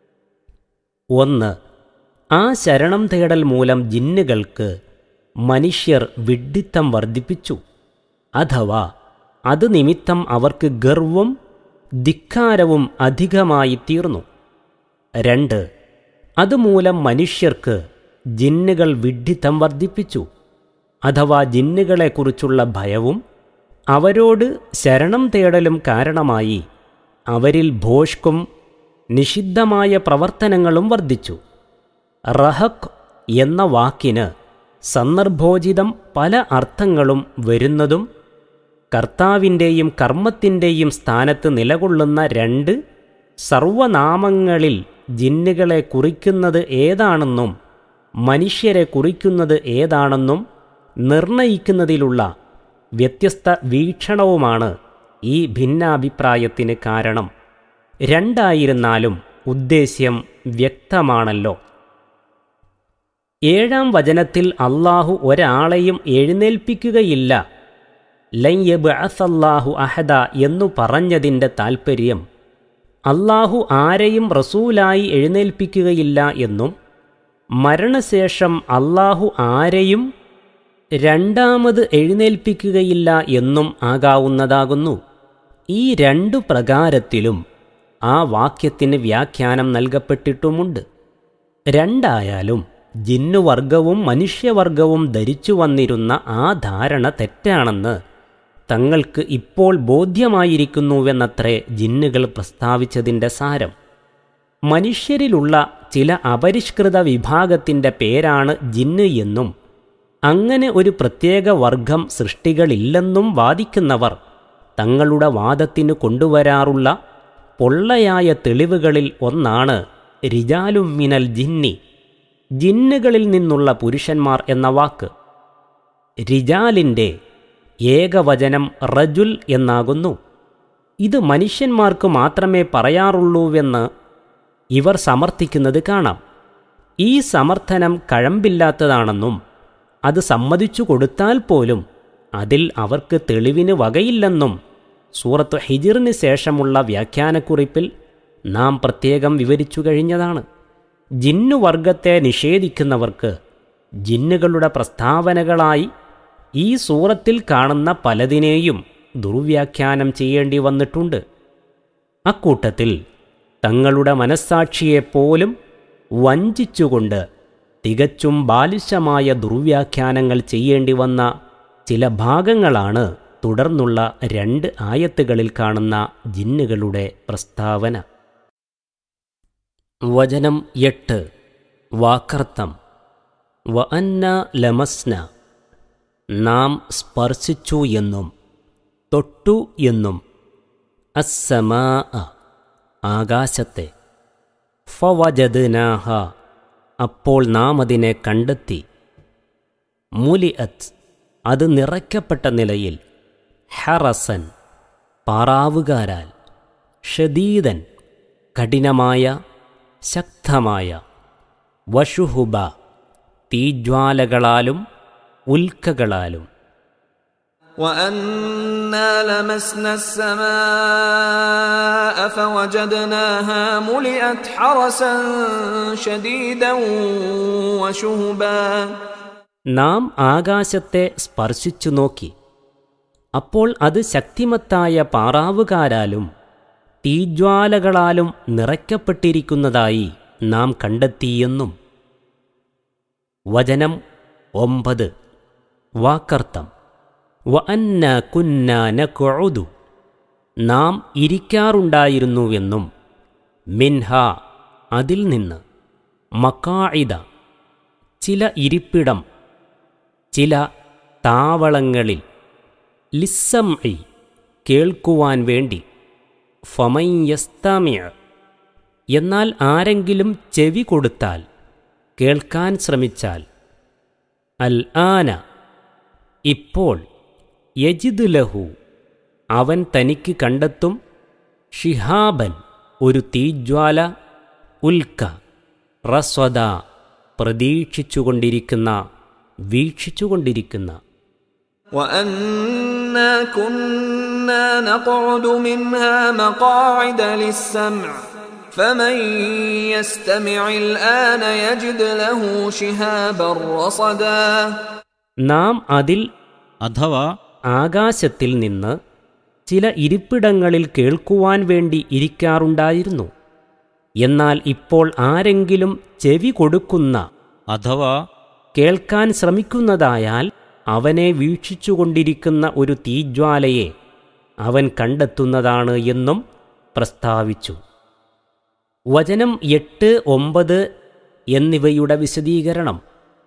ഒന്ന് ആ ശരണം തേടൽ മൂലം ജിന്നുകൾക്ക് മനുഷ്യർ വിഡ്ഢിത്തം വർദ്ധിപ്പിച്ചു അഥവാ അത് നിമിത്തം അവർക്ക് ഗർവും ധിക്കാരവും അധികമായി തീർന്നു രണ്ട് അതുമൂലം മനുഷ്യർക്ക് ജിന്നുകൾ വിഡ്ഢിത്തം വർദ്ധിപ്പിച്ചു അഥവാ ജിന്നുകളെക്കുറിച്ചുള്ള ഭയവും അവരോട് ശരണം തേടലും കാരണമായി അവരിൽ ഭോഷ്കും നിഷിദ്ധമായ പ്രവർത്തനങ്ങളും വർദ്ധിച്ചു റഹക് എന്ന വാക്കിന് സന്ദർഭോചിതം പല അർത്ഥങ്ങളും വരുന്നതും കർത്താവിൻ്റെയും കർമ്മത്തിൻ്റെയും സ്ഥാനത്ത് നിലകൊള്ളുന്ന രണ്ട് സർവനാമങ്ങളിൽ ജിന്നുകളെ കുറിക്കുന്നത് ഏതാണെന്നും മനുഷ്യരെ കുറിക്കുന്നത് ഏതാണെന്നും നിർണയിക്കുന്നതിലുള്ള വ്യത്യസ്ത വീക്ഷണവുമാണ് ഈ ഭിന്നാഭിപ്രായത്തിന് കാരണം രണ്ടായിരുന്നാലും ഉദ്ദേശ്യം വ്യക്തമാണല്ലോ ഏഴാം വചനത്തിൽ അള്ളാഹു ഒരാളെയും എഴുന്നേൽപ്പിക്കുകയില്ല ലയ്യബ് അസല്ലാഹു അഹദ എന്നു പറഞ്ഞതിൻ്റെ താൽപ്പര്യം അള്ളാഹു ആരെയും റസൂലായി എഴുന്നേൽപ്പിക്കുകയില്ല എന്നും മരണശേഷം അള്ളാഹു ആരെയും രണ്ടാമത് എഴുന്നേൽപ്പിക്കുകയില്ല എന്നും ആകാവുന്നതാകുന്നു ഈ രണ്ടു പ്രകാരത്തിലും ആ വാക്യത്തിന് വ്യാഖ്യാനം നൽകപ്പെട്ടിട്ടുമുണ്ട് രണ്ടായാലും ജിന്നുവർഗവും മനുഷ്യവർഗവും ധരിച്ചു വന്നിരുന്ന ആ ധാരണ തെറ്റാണെന്ന് തങ്ങൾക്ക് ഇപ്പോൾ ബോധ്യമായിരിക്കുന്നുവെന്നത്രേ ജിന്നുകൾ പ്രസ്താവിച്ചതിൻ്റെ സാരം മനുഷ്യരിലുള്ള ചില അപരിഷ്കൃത വിഭാഗത്തിൻ്റെ പേരാണ് ജിന്ന് എന്നും അങ്ങനെ ഒരു പ്രത്യേക വർഗം സൃഷ്ടികളില്ലെന്നും വാദിക്കുന്നവർ തങ്ങളുടെ വാദത്തിന് കൊണ്ടുവരാറുള്ള പൊള്ളയായ തെളിവുകളിൽ ഒന്നാണ് റിജാലും മിനൽ ജിന്നി ജിന്നുകളിൽ നിന്നുള്ള പുരുഷന്മാർ എന്ന വാക്ക് റിജാലിൻ്റെ ഏകവചനം റജുൽ എന്നാകുന്നു ഇത് മനുഷ്യന്മാർക്ക് മാത്രമേ പറയാറുള്ളൂവെന്ന് ഇവർ സമർത്ഥിക്കുന്നത് കാണാം ഈ സമർത്ഥനം കഴമ്പില്ലാത്തതാണെന്നും അത് സമ്മതിച്ചു കൊടുത്താൽ പോലും അതിൽ അവർക്ക് തെളിവിന് വകയില്ലെന്നും സൂറത്ത് ഹിജിറിന് ശേഷമുള്ള വ്യാഖ്യാനക്കുറിപ്പിൽ നാം പ്രത്യേകം വിവരിച്ചു കഴിഞ്ഞതാണ് ജിന്നുവർഗത്തെ നിഷേധിക്കുന്നവർക്ക് ജിന്നുകളുടെ പ്രസ്താവനകളായി ഈ സൂറത്തിൽ കാണുന്ന പലതിനെയും ദുർവ്യാഖ്യാനം ചെയ്യേണ്ടി വന്നിട്ടുണ്ട് അക്കൂട്ടത്തിൽ തങ്ങളുടെ മനസ്സാക്ഷിയെപ്പോലും വഞ്ചിച്ചുകൊണ്ട് തികച്ചും ബാലിശമായ ദുർവ്യാഖ്യാനങ്ങൾ ചെയ്യേണ്ടി വന്ന ചില ഭാഗങ്ങളാണ് തുടർന്നുള്ള രണ്ട് ആയത്തുകളിൽ കാണുന്ന ജിന്നുകളുടെ പ്രസ്താവന വചനം എട്ട് വാക്കർത്ഥം വ അന്ന ലമസ്ന നാം സ്പർശിച്ചു എന്നും തൊട്ടു എന്നും അസ്സമാ ആകാശത്തെ ഫവജദ്നാഹ അപ്പോൾ നാം അതിനെ കണ്ടെത്തി മുലിഅത്ത് അത് നിറയ്ക്കപ്പെട്ട നിലയിൽ ഹറസൻ പാറാവുകാരാൽ ഷദീദൻ കഠിനമായ ശക്തമായ വഷുഹുബ തീജ്വാലകളാലും ഉൽക്കകളാലും وأنا لمسنا السماء فوجدناها ملئت حرسا شديدا وشهبا നാം ആകാശത്തെ സ്പർശിച്ചു നോക്കി അപ്പോൾ അത് ശക്തിമത്തായ പാറാവുകാരാലും തീജ്വാലകളാലും നിറയ്ക്കപ്പെട്ടിരിക്കുന്നതായി നാം കണ്ടെത്തിയെന്നും വചനം ഒമ്പത് വാക്കർത്ഥം വ അന്ന കുന്ന നഖുഉദു നാം ഇരിക്കാറുണ്ടായിരുന്നുവെന്നും മിൻഹ അതിൽ നിന്ന് മക്കായിദ ചില ഇരിപ്പിടം ചില താവളങ്ങളിൽ ലിസ്സംഇ കേൾക്കുവാൻ വേണ്ടി ഫമയ്യസ്താമിയ എന്നാൽ ആരെങ്കിലും ചെവി കൊടുത്താൽ കേൾക്കാൻ ശ്രമിച്ചാൽ അൽ ആന ഇപ്പോൾ യജിദ് ലഹു അവൻ തനിക്ക് കണ്ടെത്തും ഷിഹാബൻ ഒരു തീജ്വാല ഉൽക്ക റസ്വദ പ്രതീക്ഷിച്ചുകൊണ്ടിരിക്കുന്ന വീക്ഷിച്ചുകൊണ്ടിരിക്കുന്ന وأنا كنا نقعد منها مقاعد للسمع فمن يستمع الآن يجد له شهابا رصدا നാം അതിൽ അഥവാ ആകാശത്തിൽ നിന്ന് ചില ഇരിപ്പിടങ്ങളിൽ കേൾക്കുവാൻ വേണ്ടി ഇരിക്കാറുണ്ടായിരുന്നു എന്നാൽ ഇപ്പോൾ ആരെങ്കിലും ചെവി കൊടുക്കുന്ന അഥവാ കേൾക്കാൻ ശ്രമിക്കുന്നതായാൽ അവനെ വീക്ഷിച്ചുകൊണ്ടിരിക്കുന്ന ഒരു തീജ്വാലയെ അവൻ കണ്ടെത്തുന്നതാണ് എന്നും പ്രസ്താവിച്ചു വചനം എട്ട് ഒമ്പത് എന്നിവയുടെ വിശദീകരണം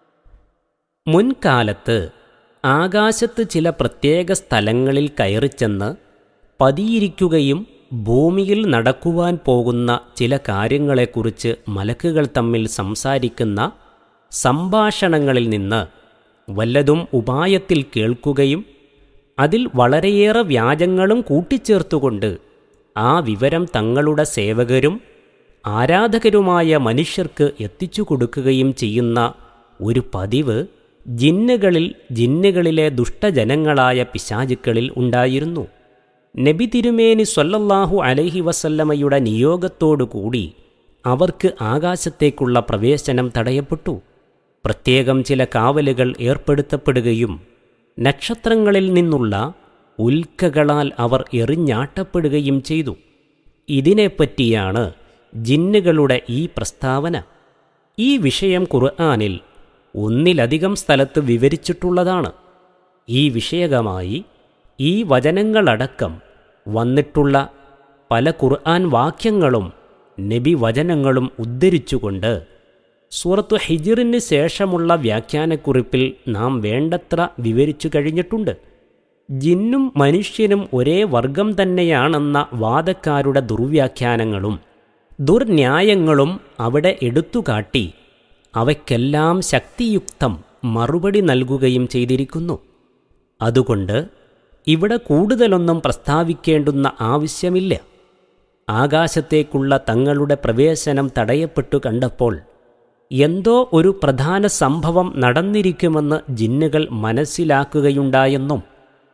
മുൻകാലത്ത് ആകാശത്ത് ചില പ്രത്യേക സ്ഥലങ്ങളിൽ കയറിച്ചെന്ന് പതിയിരിക്കുകയും ഭൂമിയിൽ നടക്കുവാൻ പോകുന്ന ചില കാര്യങ്ങളെക്കുറിച്ച് മലക്കുകൾ തമ്മിൽ സംസാരിക്കുന്ന സംഭാഷണങ്ങളിൽ നിന്ന് വല്ലതും ഉപായത്തിൽ കേൾക്കുകയും അതിൽ വളരെയേറെ വ്യാജങ്ങളും കൂട്ടിച്ചേർത്തുകൊണ്ട് ആ വിവരം തങ്ങളുടെ സേവകരും ആരാധകരുമായ മനുഷ്യർക്ക് എത്തിച്ചു കൊടുക്കുകയും ചെയ്യുന്ന ഒരു പതിവ് ജിന്നുകളിൽ ജിന്നുകളിലെ ദുഷ്ടജനങ്ങളായ പിശാചുക്കളിൽ ഉണ്ടായിരുന്നു നബി തിരുമേനി സ്വല്ലല്ലാഹു അലൈഹി വസല്ലമയുടെ നിയോഗത്തോടുകൂടി അവർക്ക് ആകാശത്തേക്കുള്ള പ്രവേശനം തടയപ്പെട്ടു പ്രത്യേകം ചില കാവലുകൾ ഏർപ്പെടുത്തപ്പെടുകയും നക്ഷത്രങ്ങളിൽ നിന്നുള്ള ഉൽക്കകളാൽ അവർ എറിഞ്ഞാട്ടപ്പെടുകയും ചെയ്തു ഇതിനെപ്പറ്റിയാണ് ജിന്നുകളുടെ ഈ പ്രസ്താവന ഈ വിഷയം ഖുർആാനിൽ ഒന്നിലധികം സ്ഥലത്ത് വിവരിച്ചിട്ടുള്ളതാണ് ഈ വിഷയകമായി ഈ വചനങ്ങളടക്കം വന്നിട്ടുള്ള പല ഖുർആൻ വാക്യങ്ങളും നബി വചനങ്ങളും ഉദ്ധരിച്ചുകൊണ്ട് സൂറത്തു ഹിജിറിന് ശേഷമുള്ള വ്യാഖ്യാനക്കുറിപ്പിൽ നാം വേണ്ടത്ര വിവരിച്ചു കഴിഞ്ഞിട്ടുണ്ട് ജിന്നും മനുഷ്യനും ഒരേ വർഗം തന്നെയാണെന്ന വാദക്കാരുടെ ദുർവ്യാഖ്യാനങ്ങളും ദുർന്യായങ്ങളും അവിടെ എടുത്തുകാട്ടി അവയ്ക്കെല്ലാം ശക്തിയുക്തം മറുപടി നൽകുകയും ചെയ്തിരിക്കുന്നു അതുകൊണ്ട് ഇവിടെ കൂടുതലൊന്നും പ്രസ്താവിക്കേണ്ടുന്ന ആവശ്യമില്ല ആകാശത്തേക്കുള്ള തങ്ങളുടെ പ്രവേശനം തടയപ്പെട്ടു കണ്ടപ്പോൾ എന്തോ ഒരു പ്രധാന സംഭവം നടന്നിരിക്കുമെന്ന് ജിന്നുകൾ മനസ്സിലാക്കുകയുണ്ടായെന്നും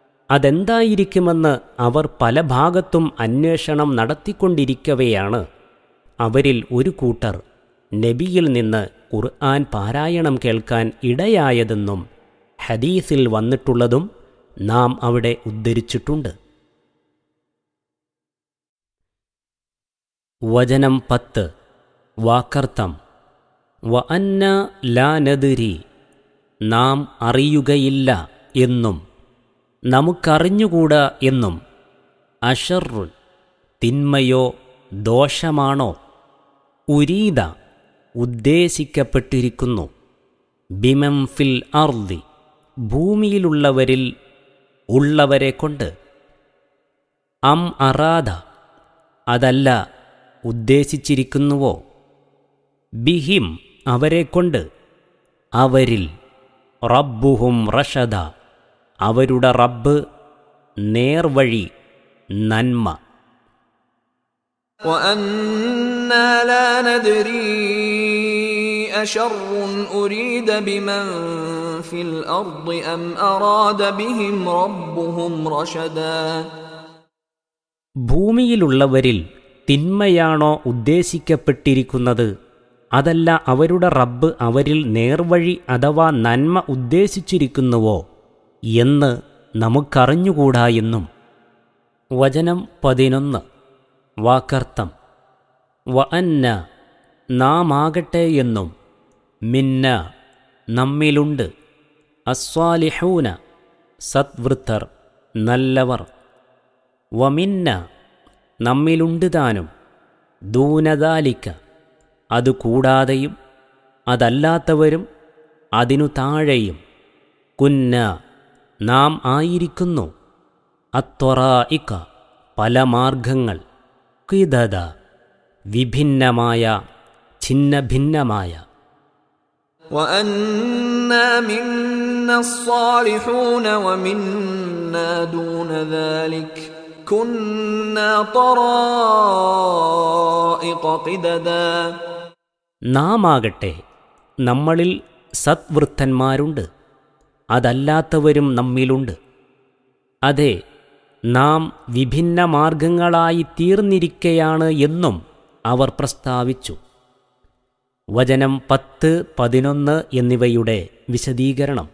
അതെന്തായിരിക്കുമെന്ന് അവർ പല ഭാഗത്തും അന്വേഷണം നടത്തിക്കൊണ്ടിരിക്കവെയാണ് അവരിൽ ഒരു കൂട്ടർ നബിയിൽ നിന്ന് ഖുർആൻ പാരായണം കേൾക്കാൻ ഇടയായതെന്നും ഹദീസിൽ വന്നിട്ടുള്ളതും നാം അവിടെ ഉദ്ധരിച്ചിട്ടുണ്ട് വചനം പത്ത് വാക്കർത്ഥം വ അന്ന ലാനദിരി നാം അറിയുകയില്ല എന്നും നമുക്കറിഞ്ഞുകൂടാ എന്നും അഷറുൻ തിന്മയോ ദോഷമാണോ ഉരീത ഉദ്ദേശിക്കപ്പെട്ടിരിക്കുന്നു ബിമം ഫിൽ അർദി ഭൂമിയിലുള്ളവരിൽ ഉള്ളവരെ കൊണ്ട് അം അറാദ അതല്ല ഉദ്ദേശിച്ചിരിക്കുന്നുവോ ബിഹിം അവരെക്കൊണ്ട് അവരിൽ റബ്ബുഹും റഷദ അവരുടെ റബ്ബ് നേർവഴി നന്മ وأنا لا ندري أشر أريد بمن في الأرض أم أراد بهم ربهم رشدا ഭൂമിയിലുള്ളവരിൽ തിന്മയാണോ ഉദ്ദേശിക്കപ്പെട്ടിരിക്കുന്നത് അതല്ല അവരുടെ റബ്ബ് അവരിൽ നേർവഴി അഥവാ നന്മ ഉദ്ദേശിച്ചിരിക്കുന്നുവോ എന്ന് നമുക്കറിഞ്ഞുകൂടാ എന്നും വചനം പതിനൊന്ന് വാക്കർത്ഥം വ അന്ന നാം ആകട്ടെ എന്നും മിന്ന നമ്മിലുണ്ട് അസ്വാലിഹൂന സദ്വൃത്തർ നല്ലവർ വമിന്ന നമ്മിലുണ്ട് താനും ദൂനദാലിക്ക അതുകൂടാതെയും അതല്ലാത്തവരും അതിനു താഴെയും കുന്ന നാം ആയിരിക്കുന്നു അത്വറായിക്ക പല മാർഗങ്ങൾ കിതത വിഭിന്നമായ ഛിന്ന ഭിന്നമായ وأنا منا الصالحون ومنا دون ذلك كنا طرائق قددا നാം ആകട്ടെ നമ്മളിൽ സത്വൃത്തന്മാരുണ്ട് അതല്ലാത്തവരും നമ്മിലുണ്ട് അതെ നാം വിഭിന്ന മാർഗങ്ങളായി തീർന്നിരിക്കയാണ് എന്നും അവർ പ്രസ്താവിച്ചു വചനം പത്ത് പതിനൊന്ന് എന്നിവയുടെ വിശദീകരണം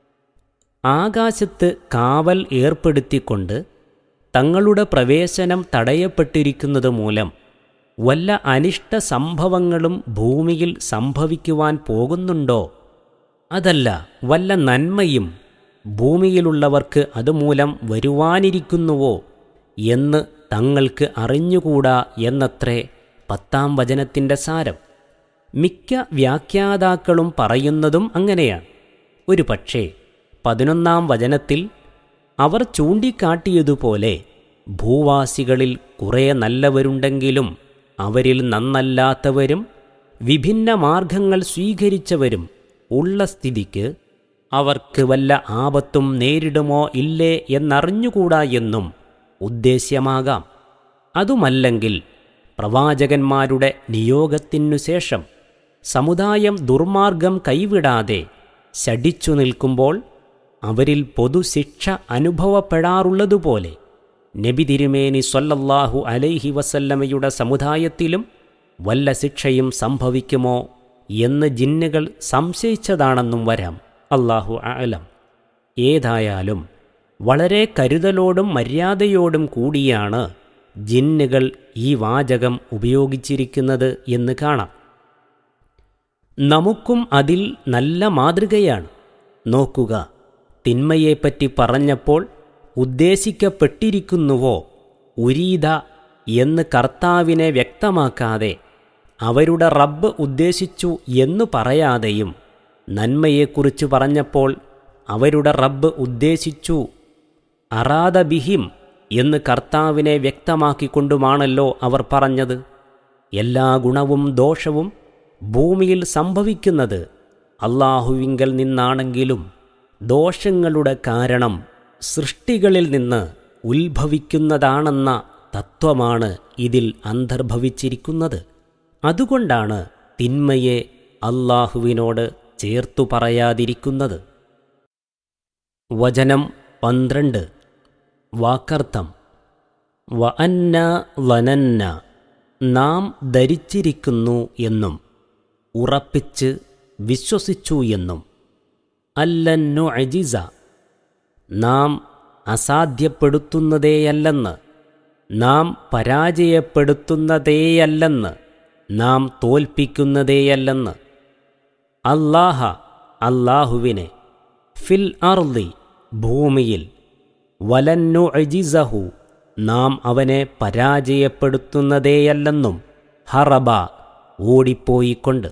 ആകാശത്ത് കാവൽ ഏർപ്പെടുത്തിക്കൊണ്ട് തങ്ങളുടെ പ്രവേശനം തടയപ്പെട്ടിരിക്കുന്നത് മൂലം വല്ല അനിഷ്ട സംഭവങ്ങളും ഭൂമിയിൽ സംഭവിക്കുവാൻ പോകുന്നുണ്ടോ അതല്ല വല്ല നന്മയും ഭൂമിയിലുള്ളവർക്ക് അതുമൂലം വരുവാനിരിക്കുന്നുവോ എന്ന് തങ്ങൾക്ക് അറിഞ്ഞുകൂടാ എന്നത്രേ പത്താം വചനത്തിൻ്റെ സാരം മിക്ക വ്യാഖ്യാതാക്കളും പറയുന്നതും അങ്ങനെയാണ് ഒരു പക്ഷേ പതിനൊന്നാം വചനത്തിൽ അവർ ചൂണ്ടിക്കാട്ടിയതുപോലെ ഭൂവാസികളിൽ കുറേ നല്ലവരുണ്ടെങ്കിലും അവരിൽ നന്നല്ലാത്തവരും വിഭിന്ന മാർഗങ്ങൾ സ്വീകരിച്ചവരും ഉള്ള സ്ഥിതിക്ക് അവർക്ക് വല്ല ആപത്തും നേരിടുമോ ഇല്ലേ എന്നറിഞ്ഞുകൂടാ എന്നും ഉദ്ദേശ്യമാകാം അതുമല്ലെങ്കിൽ പ്രവാചകന്മാരുടെ നിയോഗത്തിനു ശേഷം സമുദായം ദുർമാർഗം കൈവിടാതെ ശടിച്ചു നിൽക്കുമ്പോൾ അവരിൽ പൊതുശിക്ഷ അനുഭവപ്പെടാറുള്ളതുപോലെ നബി തിരുമേനി സ്വല്ലല്ലാഹു അലൈഹി വസല്ലമയുടെ സമുദായത്തിലും വല്ല ശിക്ഷയും സംഭവിക്കുമോ എന്ന് ജിന്നുകൾ സംശയിച്ചതാണെന്നും വരാം അള്ളാഹു ആലം ഏതായാലും വളരെ കരുതലോടും മര്യാദയോടും കൂടിയാണ് ജിന്നുകൾ ഈ വാചകം ഉപയോഗിച്ചിരിക്കുന്നത് എന്ന് കാണാം നമുക്കും അതിൽ നല്ല മാതൃകയാണ് നോക്കുക തിന്മയെപ്പറ്റി പറഞ്ഞപ്പോൾ ഉദ്ദേശിക്കപ്പെട്ടിരിക്കുന്നുവോ ഉരീത എന്ന് കർത്താവിനെ വ്യക്തമാക്കാതെ അവരുടെ റബ്ബ് ഉദ്ദേശിച്ചു എന്നു പറയാതെയും നന്മയെക്കുറിച്ച് പറഞ്ഞപ്പോൾ അവരുടെ റബ്ബ് ഉദ്ദേശിച്ചു അറാദ ബിഹിം എന്ന് കർത്താവിനെ വ്യക്തമാക്കിക്കൊണ്ടുമാണല്ലോ അവർ പറഞ്ഞത് എല്ലാ ഗുണവും ദോഷവും ഭൂമിയിൽ സംഭവിക്കുന്നത് അള്ളാഹുവിങ്കൽ നിന്നാണെങ്കിലും ദോഷങ്ങളുടെ കാരണം സൃഷ്ടികളിൽ നിന്ന് ഉത്ഭവിക്കുന്നതാണെന്ന തത്വമാണ് ഇതിൽ അന്തർഭവിച്ചിരിക്കുന്നത് അതുകൊണ്ടാണ് തിന്മയെ അള്ളാഹുവിനോട് ചേർത്തു പറയാതിരിക്കുന്നത് വചനം പന്ത്രണ്ട് വാക്കർത്ഥം വ അന്ന വനന്ന നാം ധരിച്ചിരിക്കുന്നു എന്നും ഉറപ്പിച്ച് വിശ്വസിച്ചു എന്നും അല്ലന്നു അജിസ നാം അസാധ്യപ്പെടുത്തുന്നതേയല്ലെന്ന് നാം പരാജയപ്പെടുത്തുന്നതേയല്ലെന്ന് നാം തോൽപ്പിക്കുന്നതേയല്ലെന്ന് അല്ലാഹ അല്ലാഹുവിനെ ഫിൽ അർളി ഭൂമിയിൽ വലന്നു അജിസഹു നാം അവനെ പരാജയപ്പെടുത്തുന്നതേയല്ലെന്നും ഹറബ ഓടിപ്പോയിക്കൊണ്ട്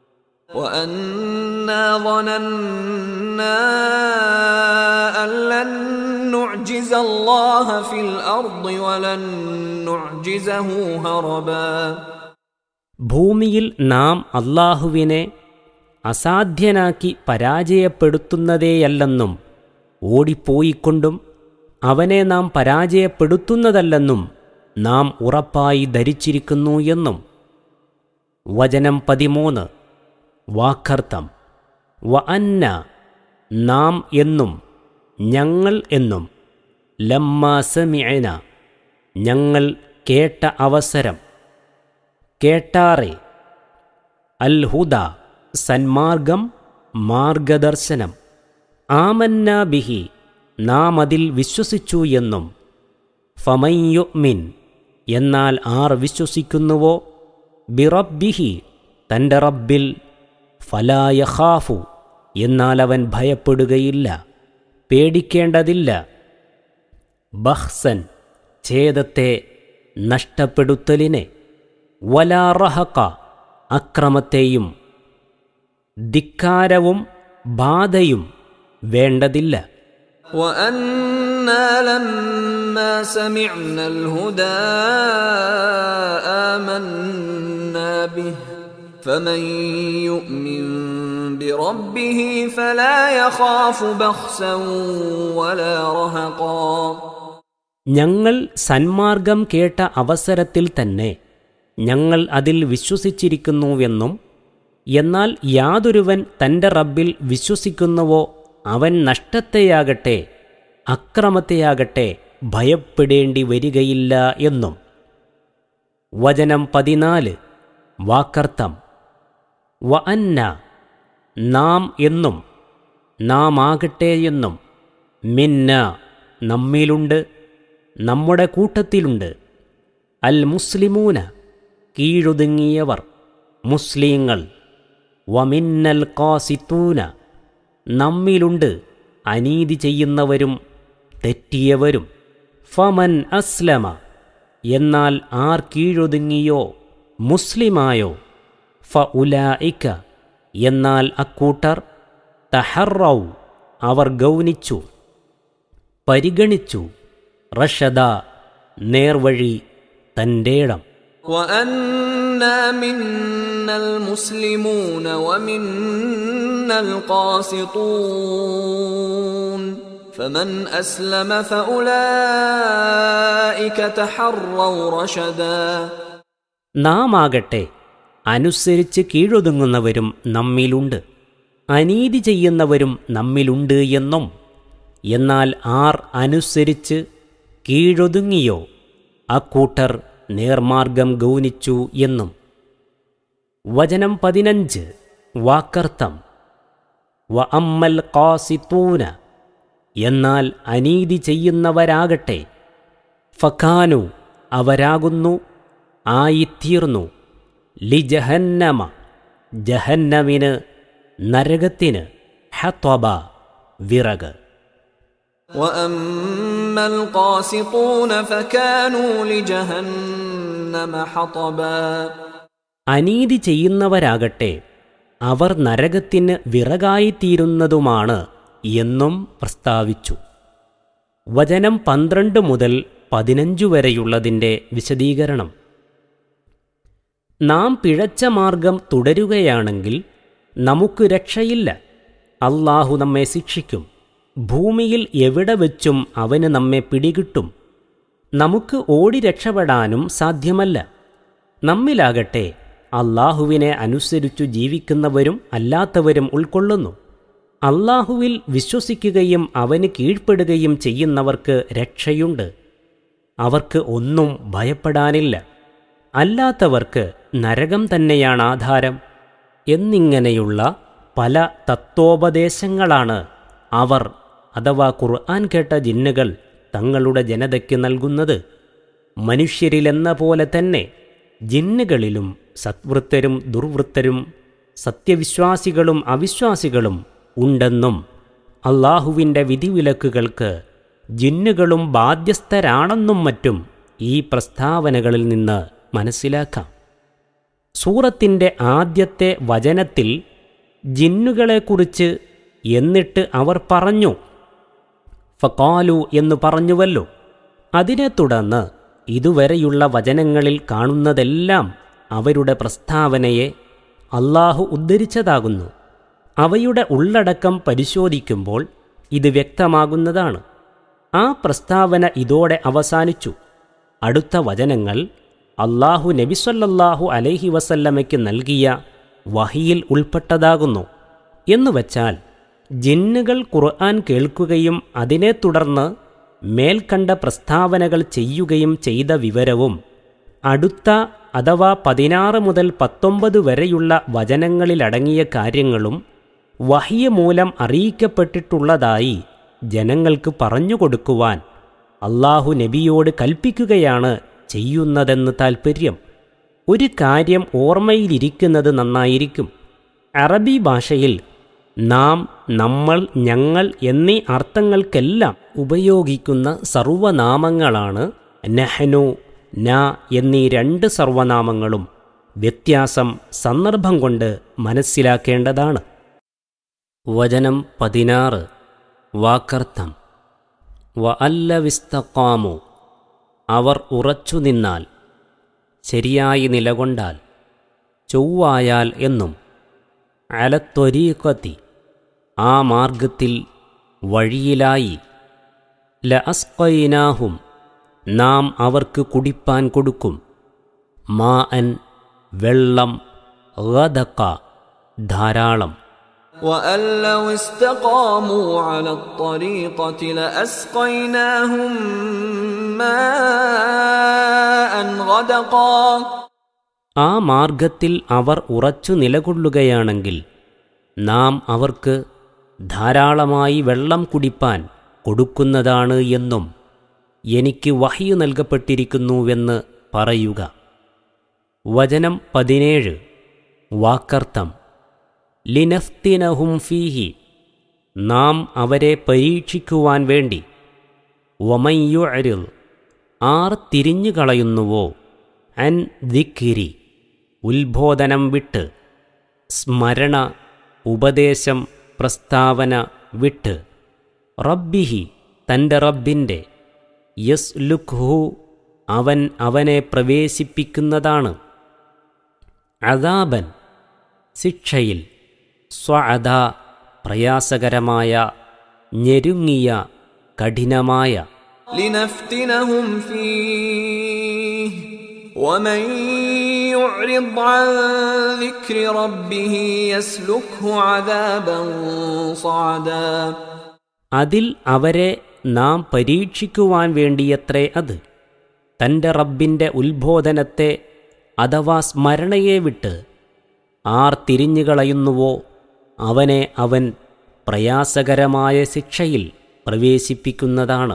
وأنا ظننا أن لن نعجز الله في الأرض ولن نعجزه هربا ഭൂമിയിൽ നാം അല്ലാഹുവിനെ അസാധ്യനാക്കി പരാജയപ്പെടുത്തുന്നതേയല്ലെന്നും ഓടിപ്പോയിക്കൊണ്ടും അവനെ നാം പരാജയപ്പെടുത്തുന്നതല്ലെന്നും നാം ഉറപ്പായി ധരിച്ചിരിക്കുന്നു എന്നും വചനം പതിമൂന്ന് വാക്കർത്ഥം വ അന്ന നാം എന്നും ഞങ്ങൾ എന്നും ലമ്മാസമിഅന ഞങ്ങൾ കേട്ട അവസരം കേട്ടാറെ അൽഹുദ സന്മാർഗം മാർഗദർശനം ആമന്ന ബിഹി നാം അതിൽ വിശ്വസിച്ചു എന്നും ഫമയ്യുമിൻ എന്നാൽ ആർ വിശ്വസിക്കുന്നുവോ ബിറബ്ബിഹി തൻ്റെ റബ്ബിൽ ഫലായഖാഫു എന്നാൽ അവൻ ഭയപ്പെടുകയില്ല പേടിക്കേണ്ടതില്ല ബഹ്സൻ ഛേദത്തെ നഷ്ടപ്പെടുത്തലിനെ വലാറഹക്ക അക്രമത്തെയും ധിക്കാരവും ബാധയും വേണ്ടതില്ല وأنا لما سمعنا الهدى آمنا به فمن يؤمن بربه فلا يخاف بخسا ولا رهقا ഞങ്ങൾ സന്മാർഗം കേട്ട അവസരത്തിൽ തന്നെ ഞങ്ങൾ അതിൽ വിശ്വസിച്ചിരിക്കുന്നുവെന്നും എന്നാൽ യാതൊരുവൻ തൻ്റെ റബ്ബിൽ വിശ്വസിക്കുന്നുവോ അവൻ നഷ്ടത്തെയാകട്ടെ അക്രമത്തെയാകട്ടെ ഭയപ്പെടേണ്ടി വരികയില്ല എന്നും വചനം പതിനാല് വാക്കർത്ഥം വ അന്ന നാം എന്നും നാം ആകട്ടെ എന്നും മിന്ന നമ്മിലുണ്ട് നമ്മുടെ കൂട്ടത്തിലുണ്ട് അൽ മുസ്ലിമൂന കീഴൊതുങ്ങിയവർ മുസ്ലിങ്ങൾ വമിന്നൽ കാസിത്തൂന നമ്മിലുണ്ട് അനീതി ചെയ്യുന്നവരും തെറ്റിയവരും ഫമൻ അസ്ലമ എന്നാൽ ആർ കീഴൊതുങ്ങിയോ മുസ്ലിമായോ ഫ ഉലായിക്ക എന്നാൽ അക്കൂട്ടർ തഹറൗ അവർ ഗൗനിച്ചു പരിഗണിച്ചു റഷദ നേർവഴി തൻ്റേടം وأنا منا المسلمون ومنا القاسطون فمن أسلم فأولئك تحروا رشدا നാം ആകട്ടെ അനുസരിച്ച് കീഴൊതുങ്ങുന്നവരും നമ്മിലുണ്ട് അനീതി ചെയ്യുന്നവരും നമ്മിലുണ്ട് എന്നും എന്നാൽ ആർ അനുസരിച്ച് കീഴൊതുങ്ങിയോ അക്കൂട്ടർ നേർമാർഗം ഗൗനിച്ചു എന്നും വചനം പതിനഞ്ച് വാക്കർത്ഥം വ അമ്മൽ കാസിത്തൂന എന്നാൽ അനീതി ചെയ്യുന്നവരാകട്ടെ ഫഖാനു അവരാകുന്നു ആയിത്തീർന്നു ലിജഹന്നമ ജഹന്നമിന് നരകത്തിന് ഹത്വബ വിറക് وأما القاسطون فكانوا لجهنم حطبا അനീതി ചെയ്യുന്നവരാകട്ടെ അവർ നരകത്തിന് വിറകായിത്തീരുന്നതുമാണ് എന്നും പ്രസ്താവിച്ചു വചനം പന്ത്രണ്ട് മുതൽ പതിനഞ്ചു വരെയുള്ളതിൻ്റെ വിശദീകരണം നാം പിഴച്ച മാർഗം തുടരുകയാണെങ്കിൽ നമുക്ക് രക്ഷയില്ല അള്ളാഹു നമ്മെ ശിക്ഷിക്കും ഭൂമിയിൽ എവിടെ വെച്ചും അവന് നമ്മെ പിടികിട്ടും നമുക്ക് ഓടി രക്ഷപ്പെടാനും സാധ്യമല്ല നമ്മിലാകട്ടെ അള്ളാഹുവിനെ അനുസരിച്ചു ജീവിക്കുന്നവരും അല്ലാത്തവരും ഉൾക്കൊള്ളുന്നു അള്ളാഹുവിൽ വിശ്വസിക്കുകയും അവന് കീഴ്പ്പെടുകയും ചെയ്യുന്നവർക്ക് രക്ഷയുണ്ട് അവർക്ക് ഒന്നും ഭയപ്പെടാനില്ല അല്ലാത്തവർക്ക് നരകം തന്നെയാണ് ആധാരം എന്നിങ്ങനെയുള്ള പല തത്വോപദേശങ്ങളാണ് അവർ അഥവാ ഖുർആൻ കേട്ട ജിന്നുകൾ തങ്ങളുടെ ജനതയ്ക്ക് നൽകുന്നത് മനുഷ്യരിലെന്ന പോലെ തന്നെ ജിന്നുകളിലും സത്വൃത്തരും ദുർവൃത്തരും സത്യവിശ്വാസികളും അവിശ്വാസികളും ഉണ്ടെന്നും അള്ളാഹുവിൻ്റെ വിധിവിലക്കുകൾക്ക് ജിന്നുകളും ബാധ്യസ്ഥരാണെന്നും മറ്റും ഈ പ്രസ്താവനകളിൽ നിന്ന് മനസ്സിലാക്കാം സൂറത്തിൻ്റെ ആദ്യത്തെ വചനത്തിൽ ജിന്നുകളെക്കുറിച്ച് എന്നിട്ട് അവർ പറഞ്ഞു ഫക്കാലു എന്ന് പറഞ്ഞുവല്ലോ അതിനെ തുടർന്ന് ഇതുവരെയുള്ള വചനങ്ങളിൽ കാണുന്നതെല്ലാം അവരുടെ പ്രസ്താവനയെ അള്ളാഹു ഉദ്ധരിച്ചതാകുന്നു അവയുടെ ഉള്ളടക്കം പരിശോധിക്കുമ്പോൾ ഇത് വ്യക്തമാകുന്നതാണ് ആ പ്രസ്താവന ഇതോടെ അവസാനിച്ചു അടുത്ത വചനങ്ങൾ അള്ളാഹു നബിസ്വല്ലാഹു അലൈഹി വസല്ലമയ്ക്ക് നൽകിയ വഹിയിൽ ഉൾപ്പെട്ടതാകുന്നു എന്നുവച്ചാൽ ജിന്നുകൾ ഖുർആൻ കേൾക്കുകയും അതിനെ തുടർന്ന് മേൽക്കണ്ട പ്രസ്താവനകൾ ചെയ്യുകയും ചെയ്ത വിവരവും അടുത്ത അഥവാ പതിനാറ് മുതൽ പത്തൊമ്പത് വരെയുള്ള വചനങ്ങളിലടങ്ങിയ കാര്യങ്ങളും വഹിയ മൂലം അറിയിക്കപ്പെട്ടിട്ടുള്ളതായി ജനങ്ങൾക്ക് പറഞ്ഞുകൊടുക്കുവാൻ അള്ളാഹു നബിയോട് കൽപ്പിക്കുകയാണ് ചെയ്യുന്നതെന്ന് താൽപ്പര്യം ഒരു കാര്യം ഓർമ്മയിലിരിക്കുന്നത് നന്നായിരിക്കും അറബി ഭാഷയിൽ നാം നമ്മൾ ഞങ്ങൾ എന്നീ അർത്ഥങ്ങൾക്കെല്ലാം ഉപയോഗിക്കുന്ന സർവനാമങ്ങളാണ് നെഹ്നു ന എന്നീ രണ്ട് സർവനാമങ്ങളും വ്യത്യാസം സന്ദർഭം കൊണ്ട് മനസ്സിലാക്കേണ്ടതാണ് വചനം പതിനാറ് വാക്കർത്ഥം വ അല്ല വിസ്തക്കാമു അവർ ഉറച്ചു നിന്നാൽ ശരിയായി നിലകൊണ്ടാൽ ചൊവ്വായാൽ എന്നും അലത്തൊരീക്കത്തി ആ മാർഗത്തിൽ വഴിയിലായി ല അസ്കൈനാഹും നാം അവർക്ക് കുടിപ്പാൻ കൊടുക്കും മാ അൻ വെള്ളം ഗദക്ക ധാരാളം وأن لو استقاموا على الطريقة لأسقيناهم ماء غدقا ആ മാർഗത്തിൽ അവർ ഉറച്ചു നിലകൊള്ളുകയാണെങ്കിൽ നാം അവർക്ക് ധാരാളമായി വെള്ളം കുടിപ്പാൻ കൊടുക്കുന്നതാണ് എന്നും എനിക്ക് വഹിയു നൽകപ്പെട്ടിരിക്കുന്നുവെന്ന് പറയുക വചനം പതിനേഴ് വാക്കർത്ഥം ലിനഫ്തിനഹും ഫീഹി നാം അവരെ പരീക്ഷിക്കുവാൻ വേണ്ടി വമയ്യുഅരിൽ ആർ തിരിഞ്ഞു കളയുന്നുവോ അൻ ദിക്കിരി ഉത്ബോധനം വിട്ട് സ്മരണ ഉപദേശം പ്രസ്താവന വിട്ട് റബ്ബിഹി തൻ്റെ റബ്ബിൻ്റെ യസ് ലുഖ്ഹു അവൻ അവനെ പ്രവേശിപ്പിക്കുന്നതാണ് അദാബൻ ശിക്ഷയിൽ സ്വഅദ പ്രയാസകരമായ ഞെരുങ്ങിയ കഠിനമായ لنفتنهم فيه ومن يعرض عن ذكر ربه يسلكه عذابا صعدا അതിൽ അവരെ നാം പരീക്ഷിക്കുവാൻ വേണ്ടിയത്രേ അത് തൻ്റെ റബ്ബിൻ്റെ ഉത്ബോധനത്തെ അഥവാ സ്മരണയെ വിട്ട് ആർ തിരിഞ്ഞുകളയുന്നുവോ അവനെ അവൻ പ്രയാസകരമായ ശിക്ഷയിൽ പ്രവേശിപ്പിക്കുന്നതാണ്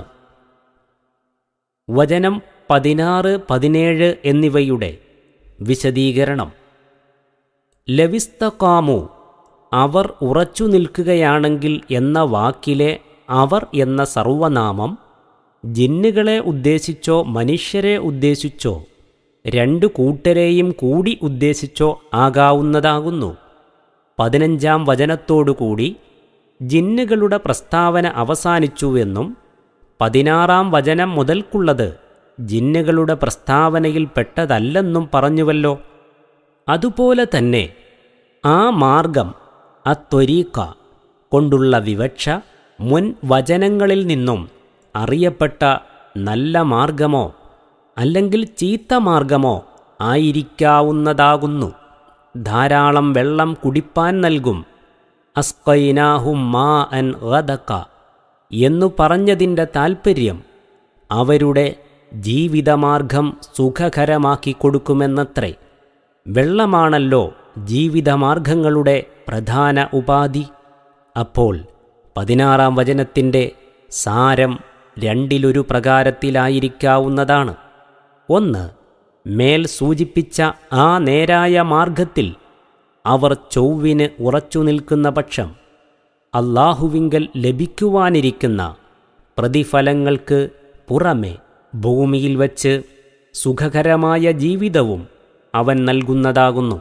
വചനം പതിനാറ് പതിനേഴ് എന്നിവയുടെ വിശദീകരണം ലവിസ്തകാമു അവർ ഉറച്ചു നിൽക്കുകയാണെങ്കിൽ എന്ന വാക്കിലെ അവർ എന്ന സർവനാമം ജിന്നുകളെ ഉദ്ദേശിച്ചോ മനുഷ്യരെ ഉദ്ദേശിച്ചോ രണ്ടു കൂട്ടരെയും കൂടി ഉദ്ദേശിച്ചോ ആകാവുന്നതാകുന്നു പതിനഞ്ചാം വചനത്തോടുകൂടി ജിന്നുകളുടെ പ്രസ്താവന അവസാനിച്ചുവെന്നും പതിനാറാം വചനം മുതൽക്കുള്ളത് ജിന്നുകളുടെ പ്രസ്താവനയിൽ പെട്ടതല്ലെന്നും പറഞ്ഞുവല്ലോ അതുപോലെ തന്നെ ആ മാർഗം അത്വരീക്ക കൊണ്ടുള്ള വിവക്ഷ മുൻ വചനങ്ങളിൽ നിന്നും അറിയപ്പെട്ട നല്ല മാർഗമോ അല്ലെങ്കിൽ ചീത്ത മാർഗമോ ആയിരിക്കാവുന്നതാകുന്നു ധാരാളം വെള്ളം കുടിപ്പാൻ നൽകും അസ്കൈനാഹും മാ അൻ ഗദക്ക എന്നു പറഞ്ഞതിൻ്റെ താൽപ്പര്യം അവരുടെ ജീവിതമാർഗം സുഖകരമാക്കി കൊടുക്കുമെന്നത്രേ വെള്ളമാണല്ലോ ജീവിതമാർഗങ്ങളുടെ പ്രധാന ഉപാധി അപ്പോൾ പതിനാറാം വചനത്തിൻ്റെ സാരം രണ്ടിലൊരു പ്രകാരത്തിലായിരിക്കാവുന്നതാണ് ഒന്ന് മേൽ സൂചിപ്പിച്ച ആ നേരായ മാർഗത്തിൽ അവർ ചൊവ്വിന് ഉറച്ചു നിൽക്കുന്ന പക്ഷം അള്ളാഹുവിങ്കൽ ലഭിക്കുവാനിരിക്കുന്ന പ്രതിഫലങ്ങൾക്ക് പുറമെ ഭൂമിയിൽ വച്ച് സുഖകരമായ ജീവിതവും അവൻ നൽകുന്നതാകുന്നു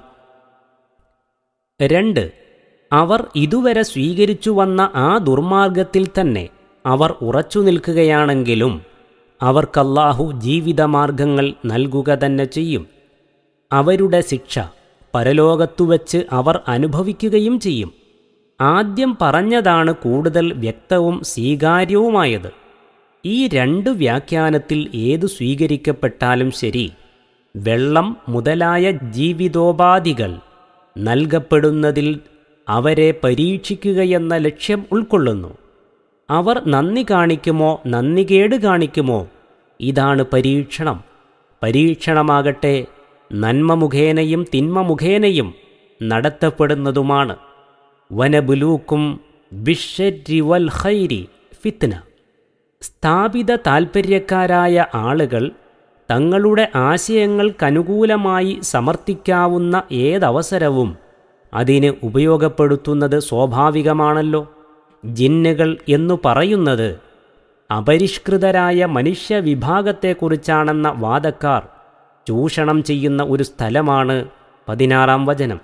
രണ്ട് അവർ ഇതുവരെ സ്വീകരിച്ചു വന്ന ആ ദുർമാർഗത്തിൽ തന്നെ അവർ ഉറച്ചു നിൽക്കുകയാണെങ്കിലും അവർക്കല്ലാഹു ജീവിതമാർഗങ്ങൾ നൽകുക തന്നെ ചെയ്യും അവരുടെ ശിക്ഷ പരലോകത്തുവച്ച് അവർ അനുഭവിക്കുകയും ചെയ്യും ആദ്യം പറഞ്ഞതാണ് കൂടുതൽ വ്യക്തവും സ്വീകാര്യവുമായത് ഈ രണ്ട് വ്യാഖ്യാനത്തിൽ ഏതു സ്വീകരിക്കപ്പെട്ടാലും ശരി വെള്ളം മുതലായ ജീവിതോപാധികൾ നൽകപ്പെടുന്നതിൽ അവരെ പരീക്ഷിക്കുകയെന്ന ലക്ഷ്യം ഉൾക്കൊള്ളുന്നു അവർ നന്ദി കാണിക്കുമോ നന്ദികേട് കാണിക്കുമോ ഇതാണ് പരീക്ഷണം പരീക്ഷണമാകട്ടെ നന്മ മുഖേനയും തിന്മ മുഖേനയും നടത്തപ്പെടുന്നതുമാണ് വനബുലൂക്കും ബിഷരി വൽ ഖൈരി ഫിത്ന സ്ഥാപിത താൽപ്പര്യക്കാരായ ആളുകൾ തങ്ങളുടെ ആശയങ്ങൾക്കനുകൂലമായി സമർത്ഥിക്കാവുന്ന ഏതവസരവും അതിന് ഉപയോഗപ്പെടുത്തുന്നത് സ്വാഭാവികമാണല്ലോ ജിന്നുകൾ എന്നു പറയുന്നത് അപരിഷ്കൃതരായ മനുഷ്യവിഭാഗത്തെക്കുറിച്ചാണെന്ന വാദക്കാർ ചൂഷണം ചെയ്യുന്ന ഒരു സ്ഥലമാണ് പതിനാറാം വചനം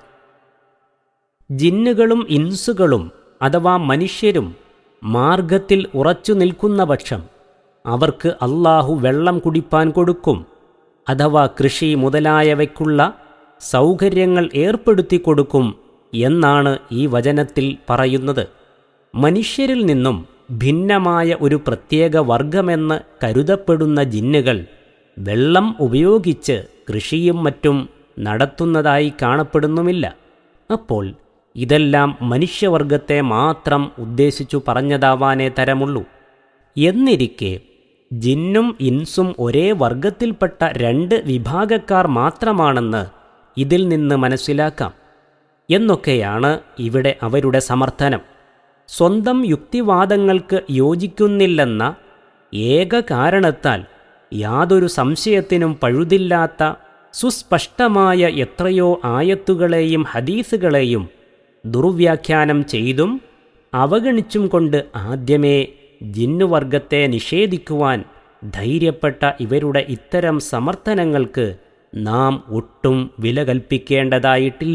ജിന്നുകളും ഇൻസുകളും അഥവാ മനുഷ്യരും മാർഗത്തിൽ ഉറച്ചു നിൽക്കുന്ന പക്ഷം അവർക്ക് അള്ളാഹു വെള്ളം കുടിപ്പാൻ കൊടുക്കും അഥവാ കൃഷി മുതലായവയ്ക്കുള്ള സൗകര്യങ്ങൾ ഏർപ്പെടുത്തി കൊടുക്കും എന്നാണ് ഈ വചനത്തിൽ പറയുന്നത് മനുഷ്യരിൽ നിന്നും ഭിന്നമായ ഒരു പ്രത്യേക വർഗമെന്ന് കരുതപ്പെടുന്ന ജിന്നുകൾ വെള്ളം ഉപയോഗിച്ച് കൃഷിയും മറ്റും നടത്തുന്നതായി കാണപ്പെടുന്നുമില്ല അപ്പോൾ ഇതെല്ലാം മനുഷ്യവർഗത്തെ മാത്രം ഉദ്ദേശിച്ചു പറഞ്ഞതാവാനേ തരമുള്ളൂ എന്നിരിക്കെ ജിന്നും ഇൻസും ഒരേ വർഗത്തിൽപ്പെട്ട രണ്ട് വിഭാഗക്കാർ മാത്രമാണെന്ന് ഇതിൽ നിന്ന് മനസ്സിലാക്കാം എന്നൊക്കെയാണ് ഇവിടെ അവരുടെ സമർത്ഥനം സ്വന്തം യുക്തിവാദങ്ങൾക്ക് യോജിക്കുന്നില്ലെന്ന ഏക കാരണത്താൽ യാതൊരു സംശയത്തിനും പഴുതില്ലാത്ത സുസ്പഷ്ടമായ എത്രയോ ആയത്തുകളെയും ഹദീസുകളെയും ദുർവ്യാഖ്യാനം ചെയ്തും അവഗണിച്ചും കൊണ്ട് ആദ്യമേ ജിന്നുവർഗത്തെ നിഷേധിക്കുവാൻ ധൈര്യപ്പെട്ട ഇവരുടെ ഇത്തരം സമർത്ഥനങ്ങൾക്ക് നാം ഒട്ടും വില കൽപ്പിക്കേണ്ടതായിട്ടില്ല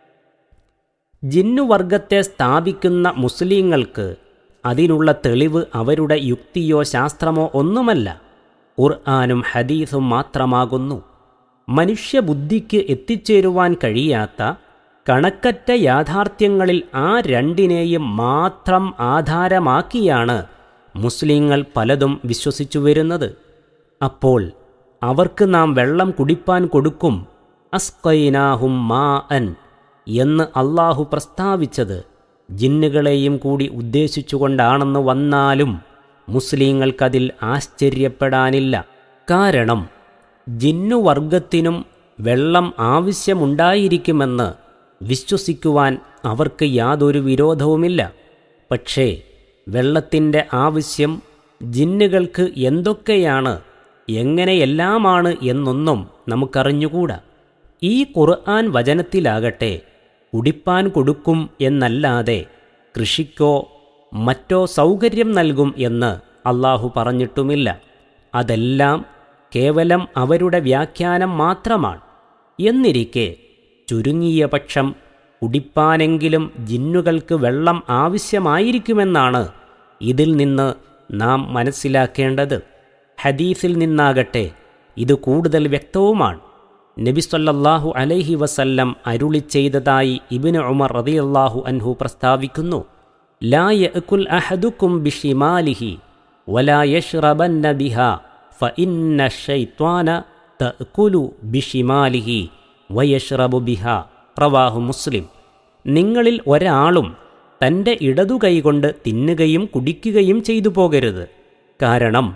ജിന്നുവർഗത്തെ സ്ഥാപിക്കുന്ന മുസ്ലിങ്ങൾക്ക് അതിനുള്ള തെളിവ് അവരുടെ യുക്തിയോ ശാസ്ത്രമോ ഒന്നുമല്ല ഖുർആാനും ഹദീസും മാത്രമാകുന്നു മനുഷ്യബുദ്ധിക്ക് എത്തിച്ചേരുവാൻ കഴിയാത്ത കണക്കറ്റ യാഥാർത്ഥ്യങ്ങളിൽ ആ രണ്ടിനെയും മാത്രം ആധാരമാക്കിയാണ് മുസ്ലിങ്ങൾ പലതും വിശ്വസിച്ചു വരുന്നത് അപ്പോൾ അവർക്ക് നാം വെള്ളം കുടിപ്പാൻ കൊടുക്കും അസ്കൈനാഹും മാ അൻ എന്ന് അള്ളാഹു പ്രസ്താവിച്ചത് ജിന്നുകളെയും കൂടി ഉദ്ദേശിച്ചുകൊണ്ടാണെന്ന് വന്നാലും മുസ്ലിങ്ങൾക്കതിൽ ആശ്ചര്യപ്പെടാനില്ല കാരണം ജിന്നുവർഗത്തിനും വെള്ളം ആവശ്യമുണ്ടായിരിക്കുമെന്ന് വിശ്വസിക്കുവാൻ അവർക്ക് യാതൊരു വിരോധവുമില്ല പക്ഷേ വെള്ളത്തിൻ്റെ ആവശ്യം ജിന്നുകൾക്ക് എന്തൊക്കെയാണ് എങ്ങനെയെല്ലാമാണ് എന്നൊന്നും നമുക്കറിഞ്ഞുകൂടാ ഈ ഖുർആൻ വചനത്തിലാകട്ടെ കുടിപ്പാൻ കൊടുക്കും എന്നല്ലാതെ കൃഷിക്കോ മറ്റോ സൗകര്യം നൽകും എന്ന് അള്ളാഹു പറഞ്ഞിട്ടുമില്ല അതെല്ലാം കേവലം അവരുടെ വ്യാഖ്യാനം മാത്രമാണ് എന്നിരിക്കെ ചുരുങ്ങിയ പക്ഷം കുടിപ്പാനെങ്കിലും ജിന്നുകൾക്ക് വെള്ളം ആവശ്യമായിരിക്കുമെന്നാണ് ഇതിൽ നിന്ന് നാം മനസ്സിലാക്കേണ്ടത് ഹദീസിൽ നിന്നാകട്ടെ ഇത് കൂടുതൽ വ്യക്തവുമാണ് നബി സല്ലല്ലാഹു അലൈഹി വസല്ലം അരുളി ചെയ്തതായി ഇബ്നു ഉമർ റളിയല്ലാഹു അൻഹു പ്രസ്താവിക്കുന്നു ലാ യഅകുൽ അഹദുക്കും ബിഷിമാലിഹി വലാ യശ്റബന്ന ബിഹാ ഫഇന്ന ശൈത്വാന തഅകുലു ബിഷിമാലിഹി വയഷ്റബു ബിഹാ റവാഹു മുസ്ലിം നിങ്ങളിൽ ഒരാളും തൻ്റെ ഇടതു കൈകൊണ്ട് തിന്നുകയും കുടിക്കുകയും ചെയ്തു പോകരുത് കാരണം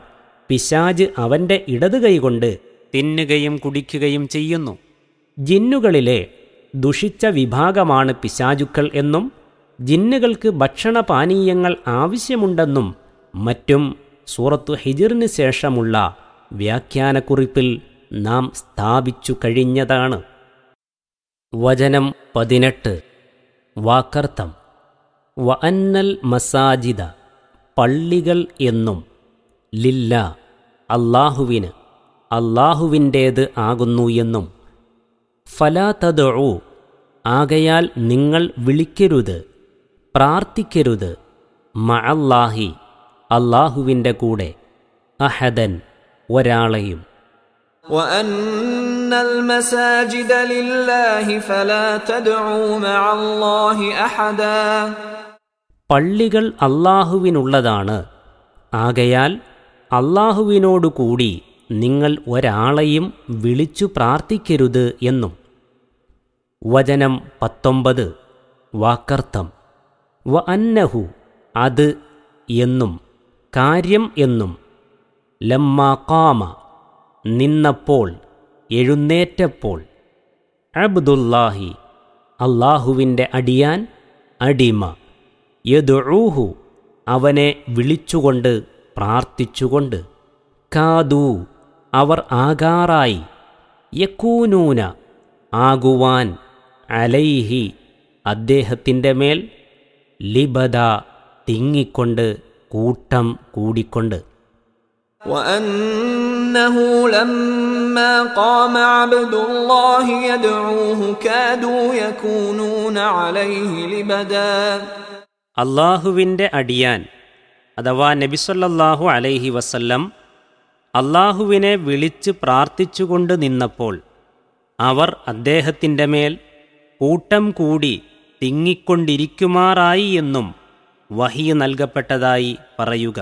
പിശാജ് അവന്റെ ഇടത് കൈകൊണ്ട് തിന്നുകയും കുടിക്കുകയും ചെയ്യുന്നു ജിന്നുകളിലെ ദുഷിച്ച വിഭാഗമാണ് പിശാചുക്കൾ എന്നും ജിന്നുകൾക്ക് ഭക്ഷണപാനീയങ്ങൾ ആവശ്യമുണ്ടെന്നും മറ്റും സൂറത്തു ഹിജിറിന് ശേഷമുള്ള വ്യാഖ്യാനക്കുറിപ്പിൽ നാം സ്ഥാപിച്ചു കഴിഞ്ഞതാണ് വചനം പതിനെട്ട് വാക്കർത്ഥം വ അന്നൽ മസാജിദ പള്ളികൾ എന്നും ലില്ല അള്ളാഹുവിന് അള്ളാഹുവിൻ്റേത് ആകുന്നു എന്നും ഫലാതദു ആകയാൽ നിങ്ങൾ വിളിക്കരുത് പ്രാർത്ഥിക്കരുത് മഅല്ലാഹി അള്ളാഹുവിൻ്റെ കൂടെ അഹദൻ ഒരാളെയും وأن المساجد لله فلا تدعوا مع الله أحدا പള്ളികൾ അള്ളാഹുവിനുള്ളതാണ് ആകയാൽ അള്ളാഹുവിനോടുകൂടി നിങ്ങൾ ഒരാളെയും വിളിച്ചു പ്രാർത്ഥിക്കരുത് എന്നും വചനം പത്തൊമ്പത് വാക്കർത്ഥം വ അന്നഹു അത് എന്നും കാര്യം എന്നും ലമ്മാക്കാമ നിന്നപ്പോൾ എഴുന്നേറ്റപ്പോൾ അബ്ദുല്ലാഹി അള്ളാഹുവിൻ്റെ അടിയാൻ അടിമ യദുഊഹു അവനെ വിളിച്ചുകൊണ്ട് പ്രാർത്ഥിച്ചുകൊണ്ട് കാദൂ അവർ ആകാറായി യക്കൂനൂന ആകുവാൻ അലൈഹി അദ്ദേഹത്തിൻ്റെ മേൽ ലിബദ തിങ്ങിക്കൊണ്ട് കൂട്ടം കൂടിക്കൊണ്ട് وأنه لما قام عبد الله يدعوه كادوا يكونون عليه لبدا അള്ളാഹുവിൻ്റെ അടിയാൻ അഥവാ നബിസൊല്ലാഹു അലൈഹി വസല്ലം അള്ളാഹുവിനെ വിളിച്ച് പ്രാർത്ഥിച്ചുകൊണ്ട് നിന്നപ്പോൾ അവർ അദ്ദേഹത്തിൻ്റെ മേൽ കൂട്ടം കൂടി തിങ്ങിക്കൊണ്ടിരിക്കുമാറായി എന്നും വഹി നൽകപ്പെട്ടതായി പറയുക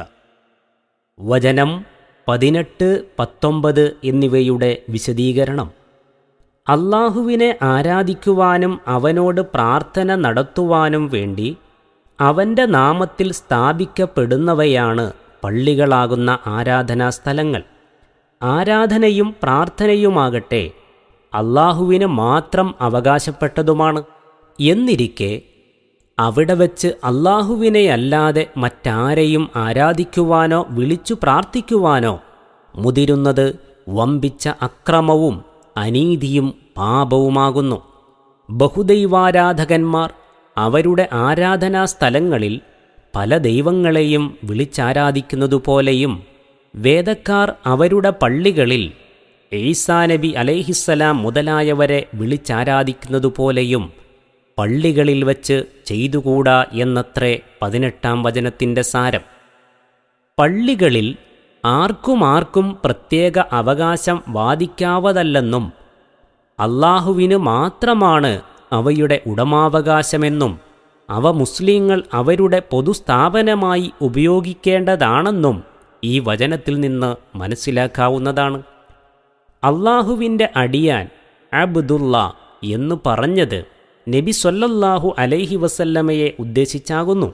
വചനം പതിനെട്ട് പത്തൊമ്പത് എന്നിവയുടെ വിശദീകരണം അള്ളാഹുവിനെ ആരാധിക്കുവാനും അവനോട് പ്രാർത്ഥന നടത്തുവാനും വേണ്ടി അവൻ്റെ നാമത്തിൽ സ്ഥാപിക്കപ്പെടുന്നവയാണ് പള്ളികളാകുന്ന ആരാധനാ സ്ഥലങ്ങൾ ആരാധനയും പ്രാർത്ഥനയുമാകട്ടെ അള്ളാഹുവിന് മാത്രം അവകാശപ്പെട്ടതുമാണ് എന്നിരിക്കെ അവിടെ വച്ച് അല്ലാഹുവിനെയല്ലാതെ മറ്റാരെയും ആരാധിക്കുവാനോ വിളിച്ചു പ്രാർത്ഥിക്കുവാനോ മുതിരുന്നത് വമ്പിച്ച അക്രമവും അനീതിയും പാപവുമാകുന്നു ബഹുദൈവാരാധകന്മാർ അവരുടെ ആരാധനാ സ്ഥലങ്ങളിൽ പല ദൈവങ്ങളെയും വിളിച്ചാരാധിക്കുന്നതുപോലെയും വേദക്കാർ അവരുടെ പള്ളികളിൽ ഈസാ നബി അലൈഹിസ്സലാം മുതലായവരെ വിളിച്ചാരാധിക്കുന്നതുപോലെയും പള്ളികളിൽ വച്ച് ചെയ്തുകൂടാ എന്നത്രേ പതിനെട്ടാം വചനത്തിൻ്റെ സാരം പള്ളികളിൽ ആർക്കും ആർക്കും പ്രത്യേക അവകാശം വാദിക്കാവതല്ലെന്നും അള്ളാഹുവിന് മാത്രമാണ് അവയുടെ ഉടമാവകാശമെന്നും അവ മുസ്ലിങ്ങൾ അവരുടെ പൊതുസ്ഥാപനമായി ഉപയോഗിക്കേണ്ടതാണെന്നും ഈ വചനത്തിൽ നിന്ന് മനസ്സിലാക്കാവുന്നതാണ് അള്ളാഹുവിൻ്റെ അടിയാൻ അബ്ദുള്ള എന്ന് പറഞ്ഞത് നബി സൊല്ലല്ലാഹു അലൈഹി വസല്ലമയെ ഉദ്ദേശിച്ചാകുന്നു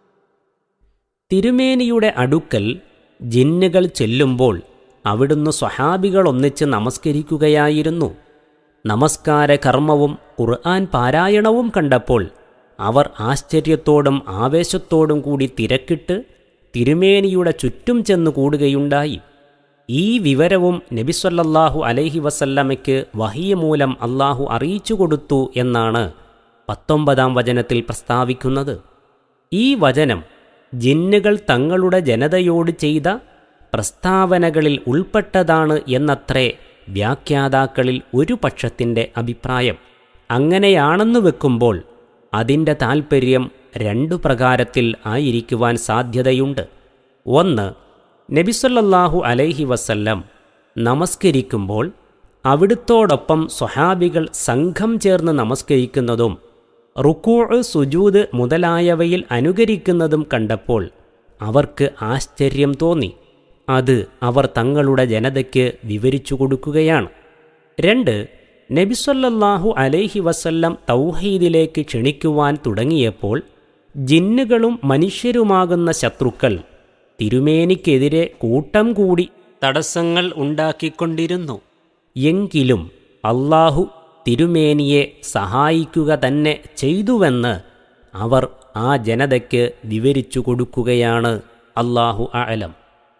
തിരുമേനിയുടെ അടുക്കൽ ജിന്നുകൾ ചെല്ലുമ്പോൾ അവിടുന്ന് സ്വഹാബികൾ ഒന്നിച്ച് നമസ്കരിക്കുകയായിരുന്നു നമസ്കാര കർമ്മവും ഖുർആൻ പാരായണവും കണ്ടപ്പോൾ അവർ ആശ്ചര്യത്തോടും ആവേശത്തോടും കൂടി തിരക്കിട്ട് തിരുമേനിയുടെ ചുറ്റും ചെന്ന് കൂടുകയുണ്ടായി ഈ വിവരവും നബിസ്വല്ലാഹു അലൈഹി വസല്ലമയ്ക്ക് വഹിയ മൂലം അള്ളാഹു അറിയിച്ചു കൊടുത്തു എന്നാണ് പത്തൊമ്പതാം വചനത്തിൽ പ്രസ്താവിക്കുന്നത് ഈ വചനം ജിന്നുകൾ തങ്ങളുടെ ജനതയോട് ചെയ്ത പ്രസ്താവനകളിൽ ഉൾപ്പെട്ടതാണ് എന്നത്രേ വ്യാഖ്യാതാക്കളിൽ ഒരു പക്ഷത്തിൻ്റെ അഭിപ്രായം അങ്ങനെയാണെന്ന് വെക്കുമ്പോൾ അതിൻ്റെ താൽപ്പര്യം രണ്ടു പ്രകാരത്തിൽ ആയിരിക്കുവാൻ സാധ്യതയുണ്ട് ഒന്ന് നബിസല്ലാഹു അലൈഹി വസല്ലം നമസ്കരിക്കുമ്പോൾ അവിടുത്തോടൊപ്പം സ്വഹാബികൾ സംഘം ചേർന്ന് നമസ്കരിക്കുന്നതും റുക്കൂ സുജൂദ് മുതലായവയിൽ അനുകരിക്കുന്നതും കണ്ടപ്പോൾ അവർക്ക് ആശ്ചര്യം തോന്നി അത് അവർ തങ്ങളുടെ ജനതയ്ക്ക് വിവരിച്ചു കൊടുക്കുകയാണ് രണ്ട് നബിസൊല്ലാഹു അലൈഹി വസല്ലം തൗഹീദിലേക്ക് ക്ഷണിക്കുവാൻ തുടങ്ങിയപ്പോൾ ജിന്നുകളും മനുഷ്യരുമാകുന്ന ശത്രുക്കൾ തിരുമേനിക്കെതിരെ കൂട്ടം കൂടി തടസ്സങ്ങൾ ഉണ്ടാക്കിക്കൊണ്ടിരുന്നു എങ്കിലും അള്ളാഹു തിരുമേനിയെ സഹായിക്കുക തന്നെ ചെയ്തുവെന്ന് അവർ ആ ജനതയ്ക്ക് വിവരിച്ചു കൊടുക്കുകയാണ് അള്ളാഹു അലം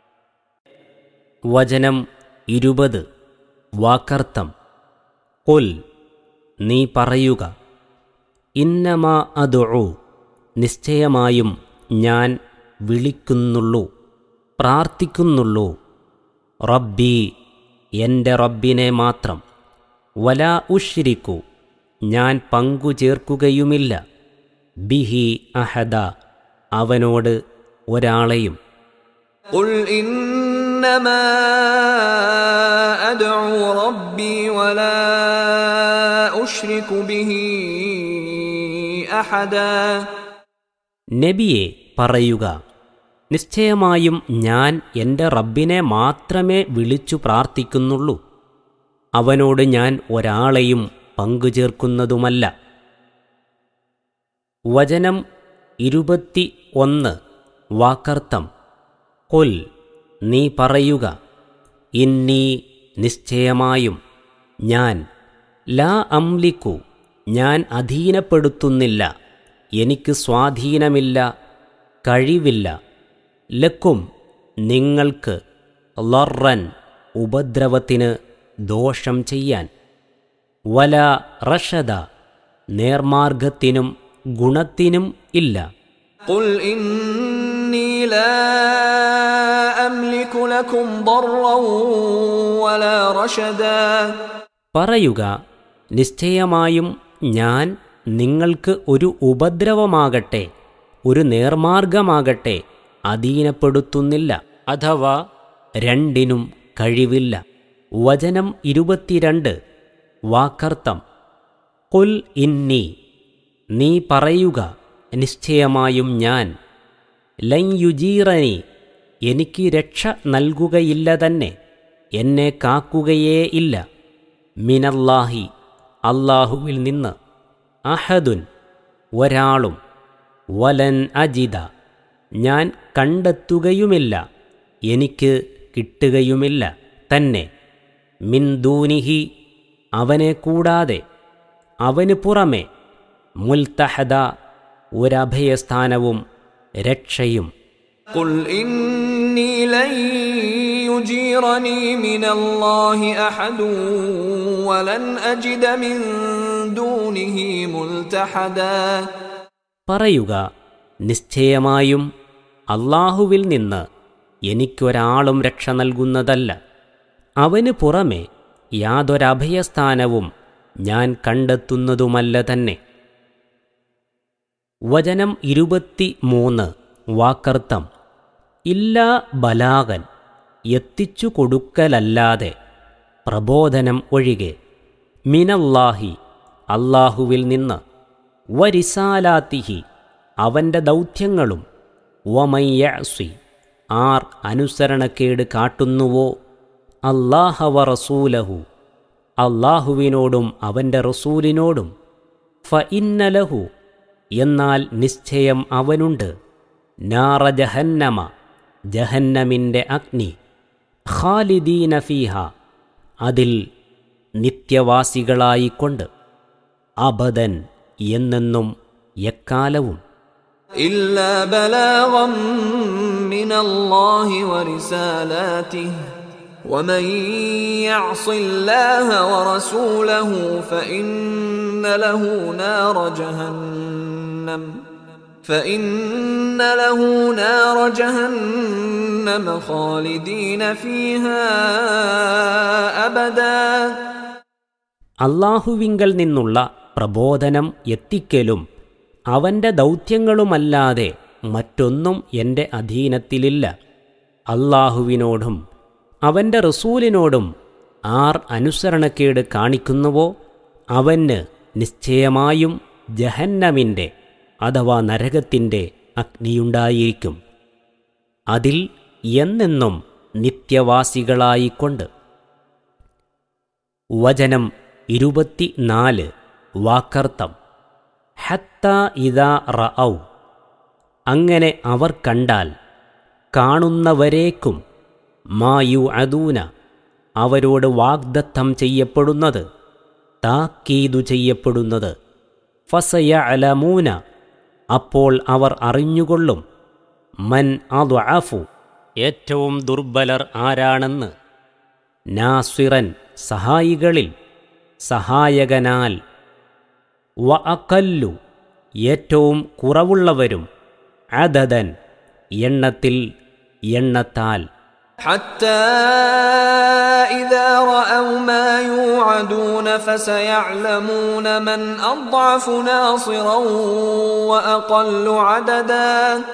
വചനം ഇരുപത് വാക്കർത്ഥം കൊൽ നീ പറയുക ഇന്നമാ അദുഉ നിശ്ചയമായും ഞാൻ വിളിക്കുന്നുള്ളൂ പ്രാർത്ഥിക്കുന്നുള്ളൂ റബ്ബി എൻ്റെ റബ്ബിനെ മാത്രം വലാ ഉഷ്രിക്കു ഞാൻ പങ്കു ചേർക്കുകയുമില്ല ബിഹി അഹദ അവനോട് ഒരാളെയും قل إنما أدعو ربي ولا أشرك به أحدا നബിയെ പറയുക നിശ്ചയമായും ഞാൻ എൻ്റെ റബ്ബിനെ മാത്രമേ വിളിച്ചു പ്രാർത്ഥിക്കുന്നുള്ളൂ അവനോട് ഞാൻ ഒരാളെയും പങ്കുചേർക്കുന്നതുമല്ല വചനം ഇരുപത്തി ഒന്ന് വാക്കർത്ഥം കൊൽ നീ പറയുക ഇന്നീ നിശ്ചയമായും ഞാൻ ലാ അംലിക്കു ഞാൻ അധീനപ്പെടുത്തുന്നില്ല എനിക്ക് സ്വാധീനമില്ല കഴിവില്ല ലക്കും നിങ്ങൾക്ക് ലറൻ ഉപദ്രവത്തിന് ദോഷം ചെയ്യാൻ വല റഷദ നേർമാർഗത്തിനും ഗുണത്തിനും ഇല്ല قل إني لا أملك لكم ضرا ولا رشدا പറയുക നിശ്ചയമായും ഞാൻ നിങ്ങൾക്ക് ഒരു ഉപദ്രവമാകട്ടെ ഒരു നേർമാർഗമാകട്ടെ അധീനപ്പെടുത്തുന്നില്ല അഥവാ രണ്ടിനും കഴിവില്ല വചനം ഇരുപത്തിരണ്ട് വാക്കർത്ഥം കുൽ ഇന്നി നീ പറയുക നിശ്ചയമായും ഞാൻ ലൻ യുജീറനി എനിക്ക് രക്ഷ നൽകുകയില്ല തന്നെ എന്നെ കാക്കുകയേ ഇല്ല മിനല്ലാഹി അള്ളാഹുവിൽ നിന്ന് അഹദുൻ ഒരാളും വലൻ അജിത ഞാൻ കണ്ടെത്തുകയുമില്ല എനിക്ക് കിട്ടുകയുമില്ല തന്നെ മിന്ദൂനിഹി അവനെ കൂടാതെ അവന് പുറമെ മുൽത്തഹദ ഒരഭയസ്ഥാനവും രക്ഷയും قل إني لن يجيرني من الله أحد ولن أجد من دونه ملتحدا പറയുക നിശ്ചയമായും അള്ളാഹുവിൽ നിന്ന് എനിക്കൊരാളും രക്ഷ നൽകുന്നതല്ല അവന് പുറമെ യാതൊരഭയസ്ഥാനവും ഞാൻ കണ്ടെത്തുന്നതുമല്ല തന്നെ വചനം ഇരുപത്തി മൂന്ന് വാക്കർത്ഥം ഇല്ലാ ബലാകൻ എത്തിച്ചു കൊടുക്കലല്ലാതെ പ്രബോധനം ഒഴികെ മിനല്ലാഹി അള്ളാഹുവിൽ നിന്ന് വരിസാലാത്തിഹി അവൻ്റെ ദൗത്യങ്ങളും വമയ്യസി ആർ അനുസരണക്കേട് കാട്ടുന്നുവോ അള്ളാഹവ റസൂലഹു അള്ളാഹുവിനോടും അവൻ്റെ റസൂലിനോടും ഫ ഇന്നലഹു എന്നാൽ നിശ്ചയം അവനുണ്ട് നാറ ജഹന്നമ ജഹന്നമിൻ്റെ അഗ്നി ഖാലിദീന ഫീഹ അതിൽ നിത്യവാസികളായിക്കൊണ്ട് അബദൻ എന്നെന്നും എക്കാലവും إلا بلاغا من الله ورسالاته ومن يعص الله ورسوله فإن له نار جهنم فإن له نار جهنم خالدين فيها أبدا അള്ളാഹുവിങ്കൽ നിന്നുള്ള പ്രബോധനം എത്തിക്കലും അവൻ്റെ ദൗത്യങ്ങളുമല്ലാതെ മറ്റൊന്നും എൻ്റെ അധീനത്തിലില്ല അള്ളാഹുവിനോടും അവൻ്റെ റസൂലിനോടും ആർ അനുസരണക്കേട് കാണിക്കുന്നുവോ അവന് നിശ്ചയമായും ജഹന്നമിൻ്റെ അഥവാ നരകത്തിൻ്റെ അഗ്നിയുണ്ടായിരിക്കും അതിൽ എന്നെന്നും നിത്യവാസികളായിക്കൊണ്ട് വചനം ഇരുപത്തിനാല് വാക്കർത്ഥം ഹത്ത ഇതാ റഔ അങ്ങനെ അവർ കണ്ടാൽ കാണുന്നവരേക്കും മായു അദൂന അവരോട് വാഗ്ദത്തം ചെയ്യപ്പെടുന്നത് താക്കീതു ചെയ്യപ്പെടുന്നത് ഫസയ അലമൂന അപ്പോൾ അവർ അറിഞ്ഞുകൊള്ളും മൻ അദ്അഫു ഏറ്റവും ദുർബലർ ആരാണെന്ന് നാസിറൻ സഹായികളിൽ സഹായകനാൽ വ അക്കല്ലു ഏറ്റവും കുറവുള്ളവരും അദദൻ എണ്ണത്തിൽ എണ്ണത്താൽ حتى إذا رأوا ما يوعدون فسيعلمون من أضعف ناصرا وأقل عددا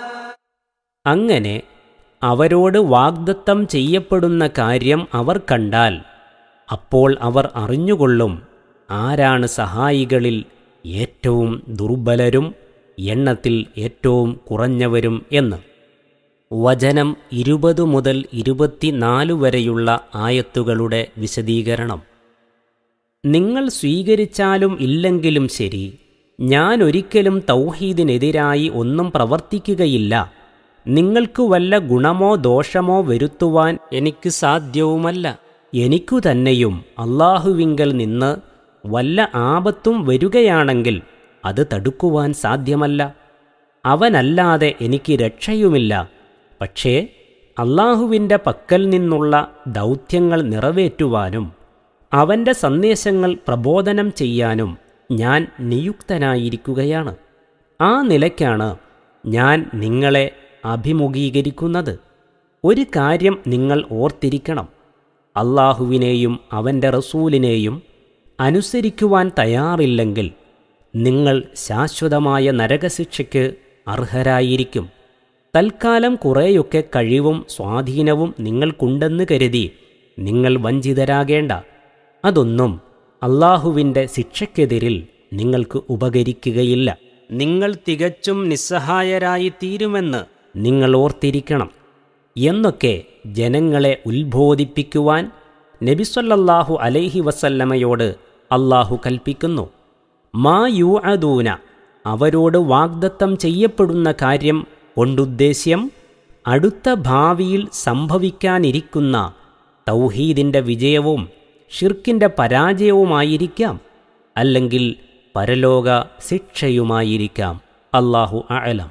അങ്ങനെ അവരോട് വാഗ്ദത്തം ചെയ്യപ്പെടുന്ന കാര്യം അവർ കണ്ടാൽ അപ്പോൾ അവർ അറിഞ്ഞുകൊള്ളും ആരാണ് സഹായികളിൽ ഏറ്റവും ദുർബലരും എണ്ണത്തിൽ ഏറ്റവും കുറഞ്ഞവരും എന്ന് വചനം ഇരുപത് മുതൽ ഇരുപത്തിനാല് വരെയുള്ള ആയത്തുകളുടെ വിശദീകരണം നിങ്ങൾ സ്വീകരിച്ചാലും ഇല്ലെങ്കിലും ശരി ഞാൻ ഒരിക്കലും തൗഹീദിനെതിരായി ഒന്നും പ്രവർത്തിക്കുകയില്ല നിങ്ങൾക്ക് വല്ല ഗുണമോ ദോഷമോ വരുത്തുവാൻ എനിക്ക് സാധ്യവുമല്ല എനിക്കു തന്നെയും അള്ളാഹുവിങ്കൽ നിന്ന് വല്ല ആപത്തും വരികയാണെങ്കിൽ അത് തടുക്കുവാൻ സാധ്യമല്ല അവനല്ലാതെ എനിക്ക് രക്ഷയുമില്ല പക്ഷേ അള്ളാഹുവിൻ്റെ പക്കൽ നിന്നുള്ള ദൗത്യങ്ങൾ നിറവേറ്റുവാനും അവൻ്റെ സന്ദേശങ്ങൾ പ്രബോധനം ചെയ്യാനും ഞാൻ നിയുക്തനായിരിക്കുകയാണ് ആ നിലയ്ക്കാണ് ഞാൻ നിങ്ങളെ അഭിമുഖീകരിക്കുന്നത് ഒരു കാര്യം നിങ്ങൾ ഓർത്തിരിക്കണം അള്ളാഹുവിനെയും അവൻ്റെ റസൂലിനെയും അനുസരിക്കുവാൻ തയ്യാറില്ലെങ്കിൽ നിങ്ങൾ ശാശ്വതമായ നരകശിക്ഷയ്ക്ക് അർഹരായിരിക്കും തൽക്കാലം കുറേയൊക്കെ കഴിവും സ്വാധീനവും നിങ്ങൾക്കുണ്ടെന്ന് കരുതി നിങ്ങൾ വഞ്ചിതരാകേണ്ട അതൊന്നും അള്ളാഹുവിൻ്റെ ശിക്ഷയ്ക്കെതിരിൽ നിങ്ങൾക്ക് ഉപകരിക്കുകയില്ല നിങ്ങൾ തികച്ചും നിസ്സഹായരായി തീരുമെന്ന് നിങ്ങൾ ഓർത്തിരിക്കണം എന്നൊക്കെ ജനങ്ങളെ ഉത്ബോധിപ്പിക്കുവാൻ നബിസ്വല്ലല്ലാഹു അലൈഹി വസല്ലമയോട് അള്ളാഹു കൽപ്പിക്കുന്നു മാ യു അദൂന അവരോട് വാഗ്ദത്തം ചെയ്യപ്പെടുന്ന കാര്യം കൊണ്ടുദ്ദേശ്യം അടുത്ത ഭാവിയിൽ സംഭവിക്കാനിരിക്കുന്ന തൗഹീദിൻ്റെ വിജയവും ഷിർക്കിൻ്റെ പരാജയവുമായിരിക്കാം അല്ലെങ്കിൽ പരലോക ശിക്ഷയുമായിരിക്കാം അള്ളാഹു അലം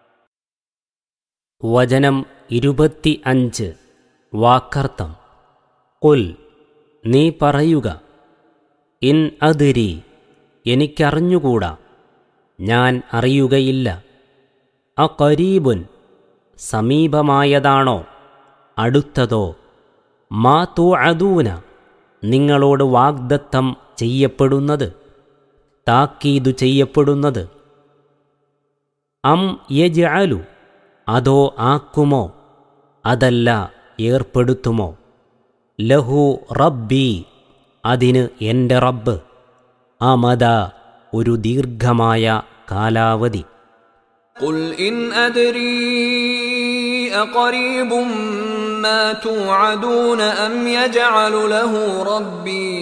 വചനം ഇരുപത്തി അഞ്ച് വാക്കർത്ഥം കുൽ നീ പറയുക ഇൻ അതിരി എനിക്കറിഞ്ഞുകൂടാ ഞാൻ അറിയുകയില്ല അകരീബുൻ സമീപമായതാണോ അടുത്തതോ മാ തൂ അദൂന നിങ്ങളോട് വാഗ്ദത്തം ചെയ്യപ്പെടുന്നത് താക്കീതു ചെയ്യപ്പെടുന്നത് അം യജഅലു അതോ ആക്കുമോ അതല്ല ഏർപ്പെടുത്തുമോ ലഹു റബ്ബി അതിന് എൻ്റെ റബ്ബ് അമദ ഒരു ദീർഘമായ കാലാവധി قل إن أدري أقريب ما توعدون أم يجعل له ربي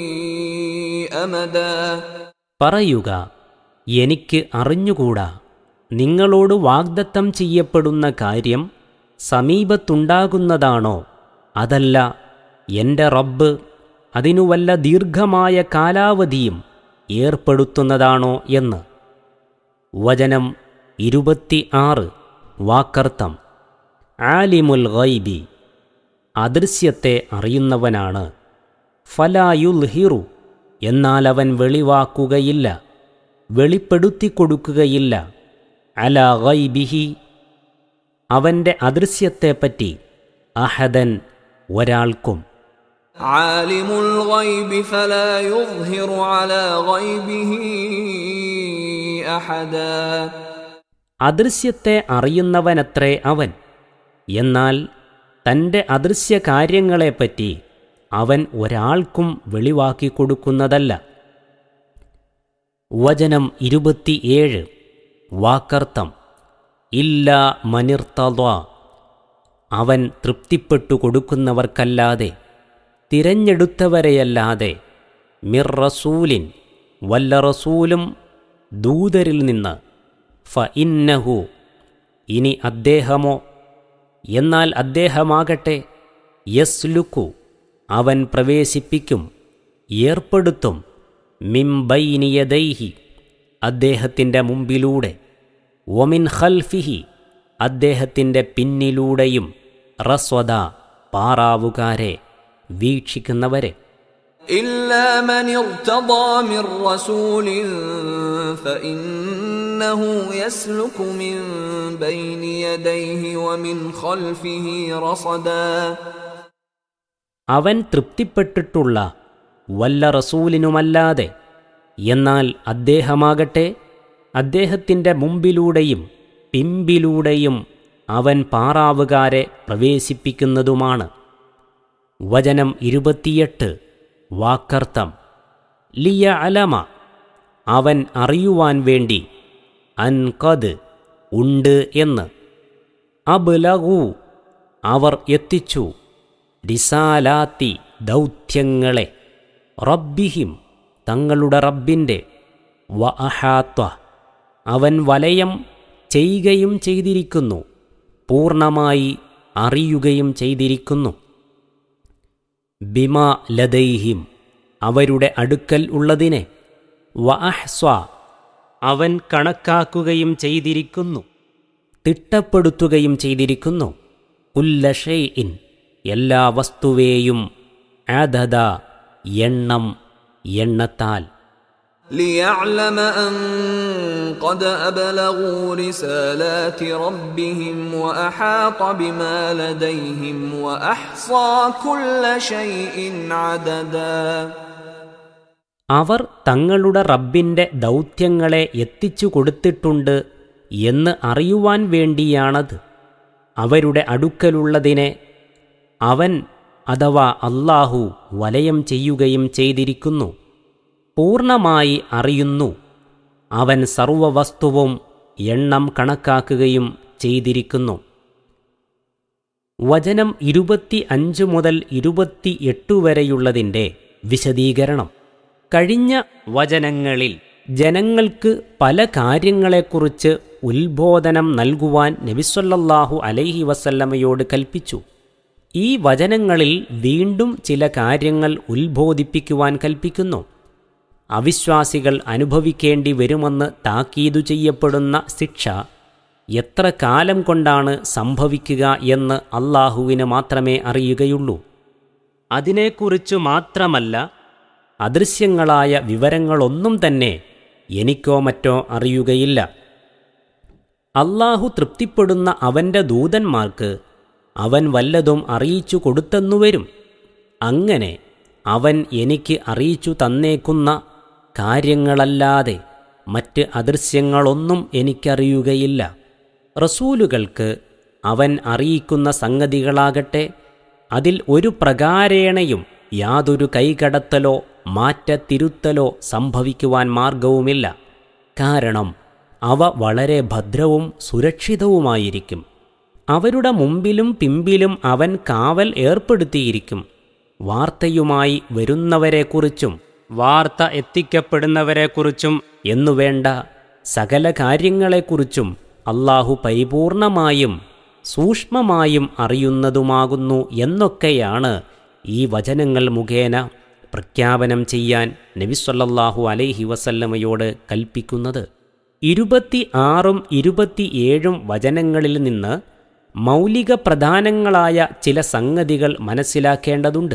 أمدا പറയുക എനിക്ക് അറിഞ്ഞുകൂടാ നിങ്ങളോട് വാഗ്ദത്തം ചെയ്യപ്പെടുന്ന കാര്യം സമീപത്തുണ്ടാകുന്നതാണോ അതല്ല എൻ്റെ റബ്ബ് അതിനു വല്ല ദീർഘമായ കാലാവധിയും ഏർപ്പെടുത്തുന്നതാണോ എന്ന് വചനം ഇരുപത്തി ആറ് വാക്കർത്ഥം ആലിമുൽ ഗൈബി അദൃശ്യത്തെ അറിയുന്നവനാണ് ഫലായുൽ ഹിറു എന്നാൽ അവൻ വെളിവാക്കുകയില്ല വെളിപ്പെടുത്തിക്കൊടുക്കുകയില്ല അല ഗൈബിഹി അവൻ്റെ അദൃശ്യത്തെപ്പറ്റി അഹദൻ ഒരാൾക്കും عالم الغيب فلا يظهر على غيبه أحدا അദൃശ്യത്തെ അറിയുന്നവനത്രേ അവൻ എന്നാൽ തൻ്റെ അദൃശ്യ കാര്യങ്ങളെപ്പറ്റി അവൻ ഒരാൾക്കും വെളിവാക്കി കൊടുക്കുന്നതല്ല വചനം ഇരുപത്തിയേഴ് വാക്കർത്ഥം ഇല്ല മനിർത്തവ അവൻ തൃപ്തിപ്പെട്ടു കൊടുക്കുന്നവർക്കല്ലാതെ തിരഞ്ഞെടുത്തവരെയല്ലാതെ മിർ റസൂലിൻ വല്ല റസൂലും ദൂതരിൽ നിന്ന് ഫ ഇന്നഹു ഇനി അദ്ദേഹമോ എന്നാൽ അദ്ദേഹമാകട്ടെ യസ്ലുക്കു അവൻ പ്രവേശിപ്പിക്കും ഏർപ്പെടുത്തും മിംബൈനിയദൈഹി അദ്ദേഹത്തിൻ്റെ മുമ്പിലൂടെ ഒമിൻ ഖൽഫിഹി അദ്ദേഹത്തിൻ്റെ പിന്നിലൂടെയും റസ്വദ പാറാവുകാരെ വീക്ഷിക്കുന്നവരെ إلا من ارتضى من رسول فإنه يسلك من بين يديه ومن خلفه رصدا അവൻ തൃപ്തിപ്പെട്ടിട്ടുള്ള വല്ല റസൂലിനുമല്ലാതെ എന്നാൽ അദ്ദേഹമാകട്ടെ അദ്ദേഹത്തിൻ്റെ മുമ്പിലൂടെയും പിമ്പിലൂടെയും അവൻ പാറാവുകാരെ പ്രവേശിപ്പിക്കുന്നതുമാണ് വചനം ഇരുപത്തിയെട്ട് വാക്കർത്ഥം ലിയ അലമ അവൻ അറിയുവാൻ വേണ്ടി അൻകത് ഉണ്ട് എന്ന് അബ്ലഗു അവർ എത്തിച്ചു റിസാലാത്തി ദൗത്യങ്ങളെ റബ്ബിഹിം തങ്ങളുടെ റബ്ബിൻ്റെ വ അഹാത്വ അവൻ വലയം ചെയ്യുകയും ചെയ്തിരിക്കുന്നു പൂർണ്ണമായി അറിയുകയും ചെയ്തിരിക്കുന്നു ബിമ ലദൈഹിം അവരുടെ അടുക്കൽ ഉള്ളതിനെ വ അഹ്സ്വ അവൻ കണക്കാക്കുകയും ചെയ്തിരിക്കുന്നു തിട്ടപ്പെടുത്തുകയും ചെയ്തിരിക്കുന്നു ഉല്ലഷൈഇൻ എല്ലാ വസ്തുവേയും ആദത എണ്ണം എണ്ണത്താൽ ليعلم أن قد أبلغوا رسالات ربهم وأحاط بما لديهم وأحصى كل شيء عددا അവർ തങ്ങളുടെ റബ്ബിൻ്റെ ദൗത്യങ്ങളെ എത്തിച്ചു കൊടുത്തിട്ടുണ്ട് എന്ന് അറിയുവാൻ വേണ്ടിയാണത് അവരുടെ അടുക്കലുള്ളതിനെ അവൻ അഥവാ അല്ലാഹു വലയം ചെയ്യുകയും ചെയ്തിരിക്കുന്നു പൂർണ്ണമായി അറിയുന്നു അവൻ സർവവസ്തുവും എണ്ണം കണക്കാക്കുകയും ചെയ്തിരിക്കുന്നു വചനം ഇരുപത്തി അഞ്ച് മുതൽ ഇരുപത്തി എട്ട് വരെയുള്ളതിൻ്റെ വിശദീകരണം കഴിഞ്ഞ വചനങ്ങളിൽ ജനങ്ങൾക്ക് പല കാര്യങ്ങളെക്കുറിച്ച് ഉത്ബോധനം നൽകുവാൻ നബിസ്വല്ലാഹു അലൈഹി വസല്ലമയോട് കൽപ്പിച്ചു ഈ വചനങ്ങളിൽ വീണ്ടും ചില കാര്യങ്ങൾ ഉത്ബോധിപ്പിക്കുവാൻ കൽപ്പിക്കുന്നു അവിശ്വാസികൾ അനുഭവിക്കേണ്ടി വരുമെന്ന് താക്കീതു ചെയ്യപ്പെടുന്ന ശിക്ഷ എത്ര കാലം കൊണ്ടാണ് സംഭവിക്കുക എന്ന് അള്ളാഹുവിന് മാത്രമേ അറിയുകയുള്ളൂ അതിനെക്കുറിച്ചു മാത്രമല്ല അദൃശ്യങ്ങളായ വിവരങ്ങളൊന്നും തന്നെ എനിക്കോ മറ്റോ അറിയുകയില്ല അള്ളാഹു തൃപ്തിപ്പെടുന്ന അവൻ്റെ ദൂതന്മാർക്ക് അവൻ വല്ലതും അറിയിച്ചു കൊടുത്തെന്നു അങ്ങനെ അവൻ എനിക്ക് അറിയിച്ചു തന്നേക്കുന്ന കാര്യങ്ങളല്ലാതെ മറ്റ് അദൃശ്യങ്ങളൊന്നും എനിക്കറിയുകയില്ല റസൂലുകൾക്ക് അവൻ അറിയിക്കുന്ന സംഗതികളാകട്ടെ അതിൽ ഒരു പ്രകാരേണയും യാതൊരു കൈകടത്തലോ മാറ്റത്തിരുത്തലോ സംഭവിക്കുവാൻ മാർഗവുമില്ല കാരണം അവ വളരെ ഭദ്രവും സുരക്ഷിതവുമായിരിക്കും അവരുടെ മുമ്പിലും പിമ്പിലും അവൻ കാവൽ ഏർപ്പെടുത്തിയിരിക്കും വാർത്തയുമായി വരുന്നവരെക്കുറിച്ചും വാർത്ത എത്തിക്കപ്പെടുന്നവരെക്കുറിച്ചും എന്നുവേണ്ട സകല കാര്യങ്ങളെക്കുറിച്ചും അള്ളാഹു പരിപൂർണമായും സൂക്ഷ്മമായും അറിയുന്നതുമാകുന്നു എന്നൊക്കെയാണ് ഈ വചനങ്ങൾ മുഖേന പ്രഖ്യാപനം ചെയ്യാൻ നബിസ്വല്ലാഹു അലൈഹി വസല്ലമയോട് കൽപ്പിക്കുന്നത് ഇരുപത്തി ആറും ഇരുപത്തിയേഴും വചനങ്ങളിൽ നിന്ന് മൗലിക പ്രധാനങ്ങളായ ചില സംഗതികൾ മനസ്സിലാക്കേണ്ടതുണ്ട്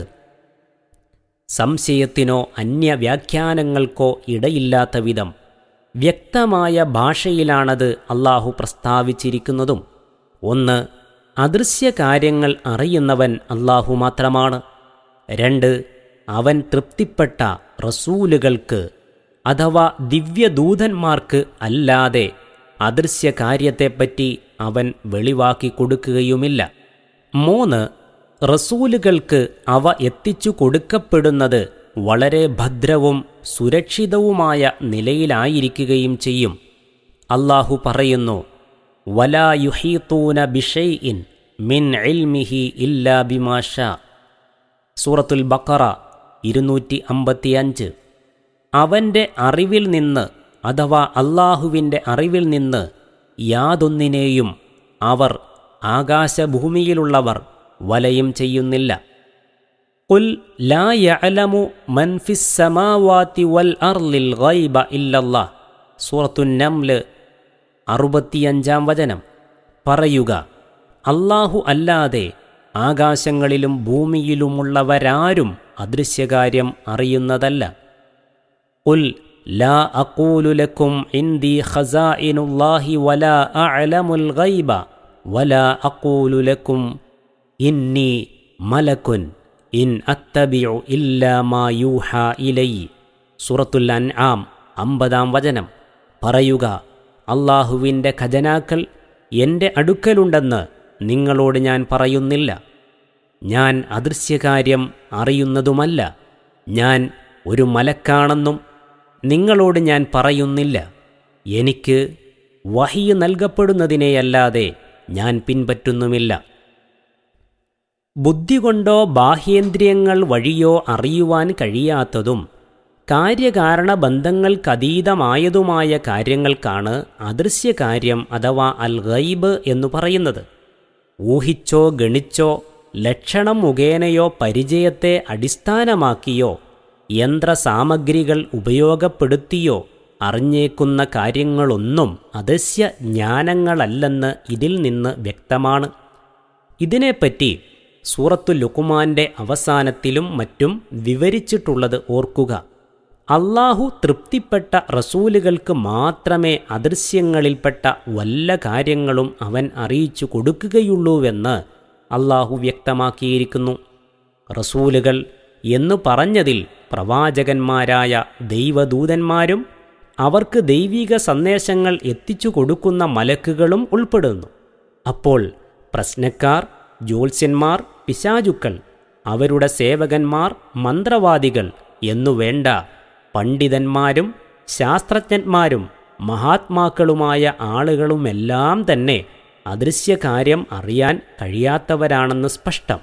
സംശയത്തിനോ അന്യവ്യാഖ്യാനങ്ങൾക്കോ ഇടയില്ലാത്ത വിധം വ്യക്തമായ ഭാഷയിലാണത് അള്ളാഹു പ്രസ്താവിച്ചിരിക്കുന്നതും ഒന്ന് അദൃശ്യ കാര്യങ്ങൾ അറിയുന്നവൻ അള്ളാഹു മാത്രമാണ് രണ്ട് അവൻ തൃപ്തിപ്പെട്ട റസൂലുകൾക്ക് അഥവാ ദിവ്യദൂതന്മാർക്ക് അല്ലാതെ അദൃശ്യ കാര്യത്തെപ്പറ്റി അവൻ വെളിവാക്കി കൊടുക്കുകയുമില്ല മൂന്ന് റസൂലുകൾക്ക് അവ എത്തിച്ചു കൊടുക്കപ്പെടുന്നത് വളരെ ഭദ്രവും സുരക്ഷിതവുമായ നിലയിലായിരിക്കുകയും ചെയ്യും അള്ളാഹു പറയുന്നു വലാ യുഹീത്തൂന ബിഷൈഇൻ മിൻ ഇൽമിഹി ഇല്ലാ ബിമാഷ സൂറത്തുൽ ബക്കറ ഇരുന്നൂറ്റി അമ്പത്തിയഞ്ച് അവൻ്റെ അറിവിൽ നിന്ന് അഥവാ അള്ളാഹുവിൻ്റെ അറിവിൽ നിന്ന് യാതൊന്നിനെയും അവർ ആകാശഭൂമിയിലുള്ളവർ വലയും ചെയ്യുന്നില്ല قل لا يعلم من في السماوات والأرض الغيب إلا الله സൂറത്തു നംല് അറുപത്തിയഞ്ചാം വചനം പറയുക അല്ലാഹു അല്ലാതെ ആകാശങ്ങളിലും ഭൂമിയിലുമുള്ളവരാരും അദൃശ്യകാര്യം അറിയുന്നതല്ല قل لا أقول لكم عندي خزائن الله ولا أعلم الغيب ولا أقول لكم إني ملك ഇൻ അത്തബിഉ ഇല്ലാ മാ യൂഹാ ഇലൈ സൂറത്തുൽ അൻആം അമ്പതാം വചനം പറയുക അള്ളാഹുവിൻ്റെ ഖജനാക്കൾ എൻ്റെ അടുക്കലുണ്ടെന്ന് നിങ്ങളോട് ഞാൻ പറയുന്നില്ല ഞാൻ അദൃശ്യകാര്യം അറിയുന്നതുമല്ല ഞാൻ ഒരു മലക്കാണെന്നും നിങ്ങളോട് ഞാൻ പറയുന്നില്ല എനിക്ക് വഹിയ് നൽകപ്പെടുന്നതിനെയല്ലാതെ ഞാൻ പിൻപറ്റുന്നുമില്ല ബുദ്ധി കൊണ്ടോ ബാഹ്യേന്ദ്രിയങ്ങൾ വഴിയോ അറിയുവാൻ കഴിയാത്തതും കാര്യകാരണ ബന്ധങ്ങൾക്കതീതമായതുമായ കാര്യങ്ങൾക്കാണ് അദൃശ്യകാര്യം അഥവാ അൽ ഗൈബ് എന്നു പറയുന്നത് ഊഹിച്ചോ ഗണിച്ചോ ലക്ഷണം മുഖേനയോ പരിചയത്തെ അടിസ്ഥാനമാക്കിയോ യന്ത്രസാമഗ്രികൾ ഉപയോഗപ്പെടുത്തിയോ അറിഞ്ഞേക്കുന്ന കാര്യങ്ങളൊന്നും അദൃശ്യ ജ്ഞാനങ്ങളല്ലെന്ന് ഇതിൽ നിന്ന് വ്യക്തമാണ് ഇതിനെപ്പറ്റി സൂറത്തു ലുക്കുമാന്റെ അവസാനത്തിലും മറ്റും വിവരിച്ചിട്ടുള്ളത് ഓർക്കുക അള്ളാഹു തൃപ്തിപ്പെട്ട റസൂലുകൾക്ക് മാത്രമേ അദൃശ്യങ്ങളിൽപ്പെട്ട വല്ല കാര്യങ്ങളും അവൻ അറിയിച്ചു കൊടുക്കുകയുള്ളൂവെന്ന് അള്ളാഹു വ്യക്തമാക്കിയിരിക്കുന്നു റസൂലുകൾ എന്നു പറഞ്ഞതിൽ പ്രവാചകന്മാരായ ദൈവദൂതന്മാരും അവർക്ക് ദൈവിക സന്ദേശങ്ങൾ എത്തിച്ചു കൊടുക്കുന്ന മലക്കുകളും ഉൾപ്പെടുന്നു അപ്പോൾ പ്രശ്നക്കാർ ജ്യോത്സ്യന്മാർ പിശാചുക്കൾ അവരുടെ സേവകന്മാർ മന്ത്രവാദികൾ എന്നു വേണ്ട പണ്ഡിതന്മാരും ശാസ്ത്രജ്ഞന്മാരും മഹാത്മാക്കളുമായ ആളുകളുമെല്ലാം തന്നെ അദൃശ്യകാര്യം അറിയാൻ കഴിയാത്തവരാണെന്ന് സ്പഷ്ടം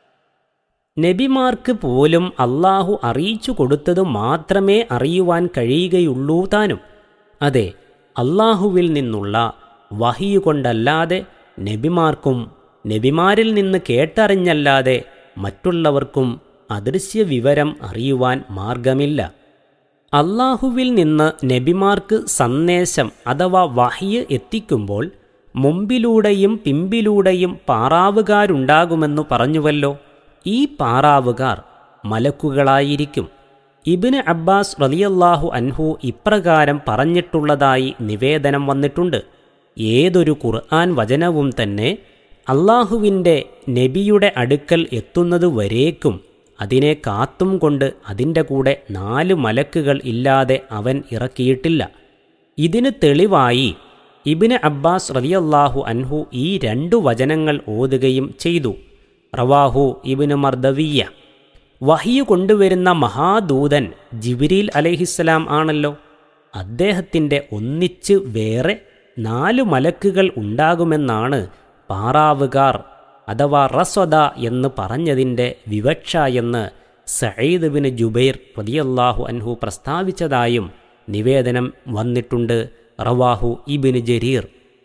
നബിമാർക്ക് പോലും അള്ളാഹു അറിയിച്ചു കൊടുത്തത് മാത്രമേ അറിയുവാൻ കഴിയുകയുള്ളൂ താനും അതെ അള്ളാഹുവിൽ നിന്നുള്ള വഹിയുകൊണ്ടല്ലാതെ നബിമാർക്കും നബിമാരിൽ നിന്ന് കേട്ടറിഞ്ഞല്ലാതെ മറ്റുള്ളവർക്കും അദൃശ്യ വിവരം അറിയുവാൻ മാർഗമില്ല അള്ളാഹുവിൽ നിന്ന് നബിമാർക്ക് സന്ദേശം അഥവാ വഹിയ് എത്തിക്കുമ്പോൾ മുമ്പിലൂടെയും പിമ്പിലൂടെയും പാറാവുകാരുണ്ടാകുമെന്നു പറഞ്ഞുവല്ലോ ഈ പാറാവുകാർ മലക്കുകളായിരിക്കും ഇബിന് അബ്ബാസ് റലിയല്ലാഹു അൻഹു ഇപ്രകാരം പറഞ്ഞിട്ടുള്ളതായി നിവേദനം വന്നിട്ടുണ്ട് ഏതൊരു ഖുർആൻ വചനവും തന്നെ അള്ളാഹുവിൻ്റെ നബിയുടെ അടുക്കൽ എത്തുന്നതുവരേക്കും അതിനെ കാത്തും കൊണ്ട് അതിൻ്റെ കൂടെ നാല് മലക്കുകൾ ഇല്ലാതെ അവൻ ഇറക്കിയിട്ടില്ല ഇതിന് തെളിവായി ഇബിന് അബ്ബാസ് റലിയല്ലാഹു അൻഹു ഈ രണ്ടു വചനങ്ങൾ ഓതുകയും ചെയ്തു റവാഹു ഇബിന് മർദവിയ വഹിയു കൊണ്ടുവരുന്ന മഹാദൂതൻ ജിബിരിൽ അലഹിസ്സലാം ആണല്ലോ അദ്ദേഹത്തിൻ്റെ ഒന്നിച്ച് വേറെ നാലു മലക്കുകൾ ഉണ്ടാകുമെന്നാണ് പാറാവുകാർ അഥവാ റസ്വദ എന്ന് പറഞ്ഞതിൻ്റെ വിവക്ഷ എന്ന് സയ്യിദ് ബിൻ ജുബൈർ റതിയല്ലാഹു അൻഹു പ്രസ്താവിച്ചതായും നിവേദനം വന്നിട്ടുണ്ട് റവാഹു ഇബിന് ജരീർ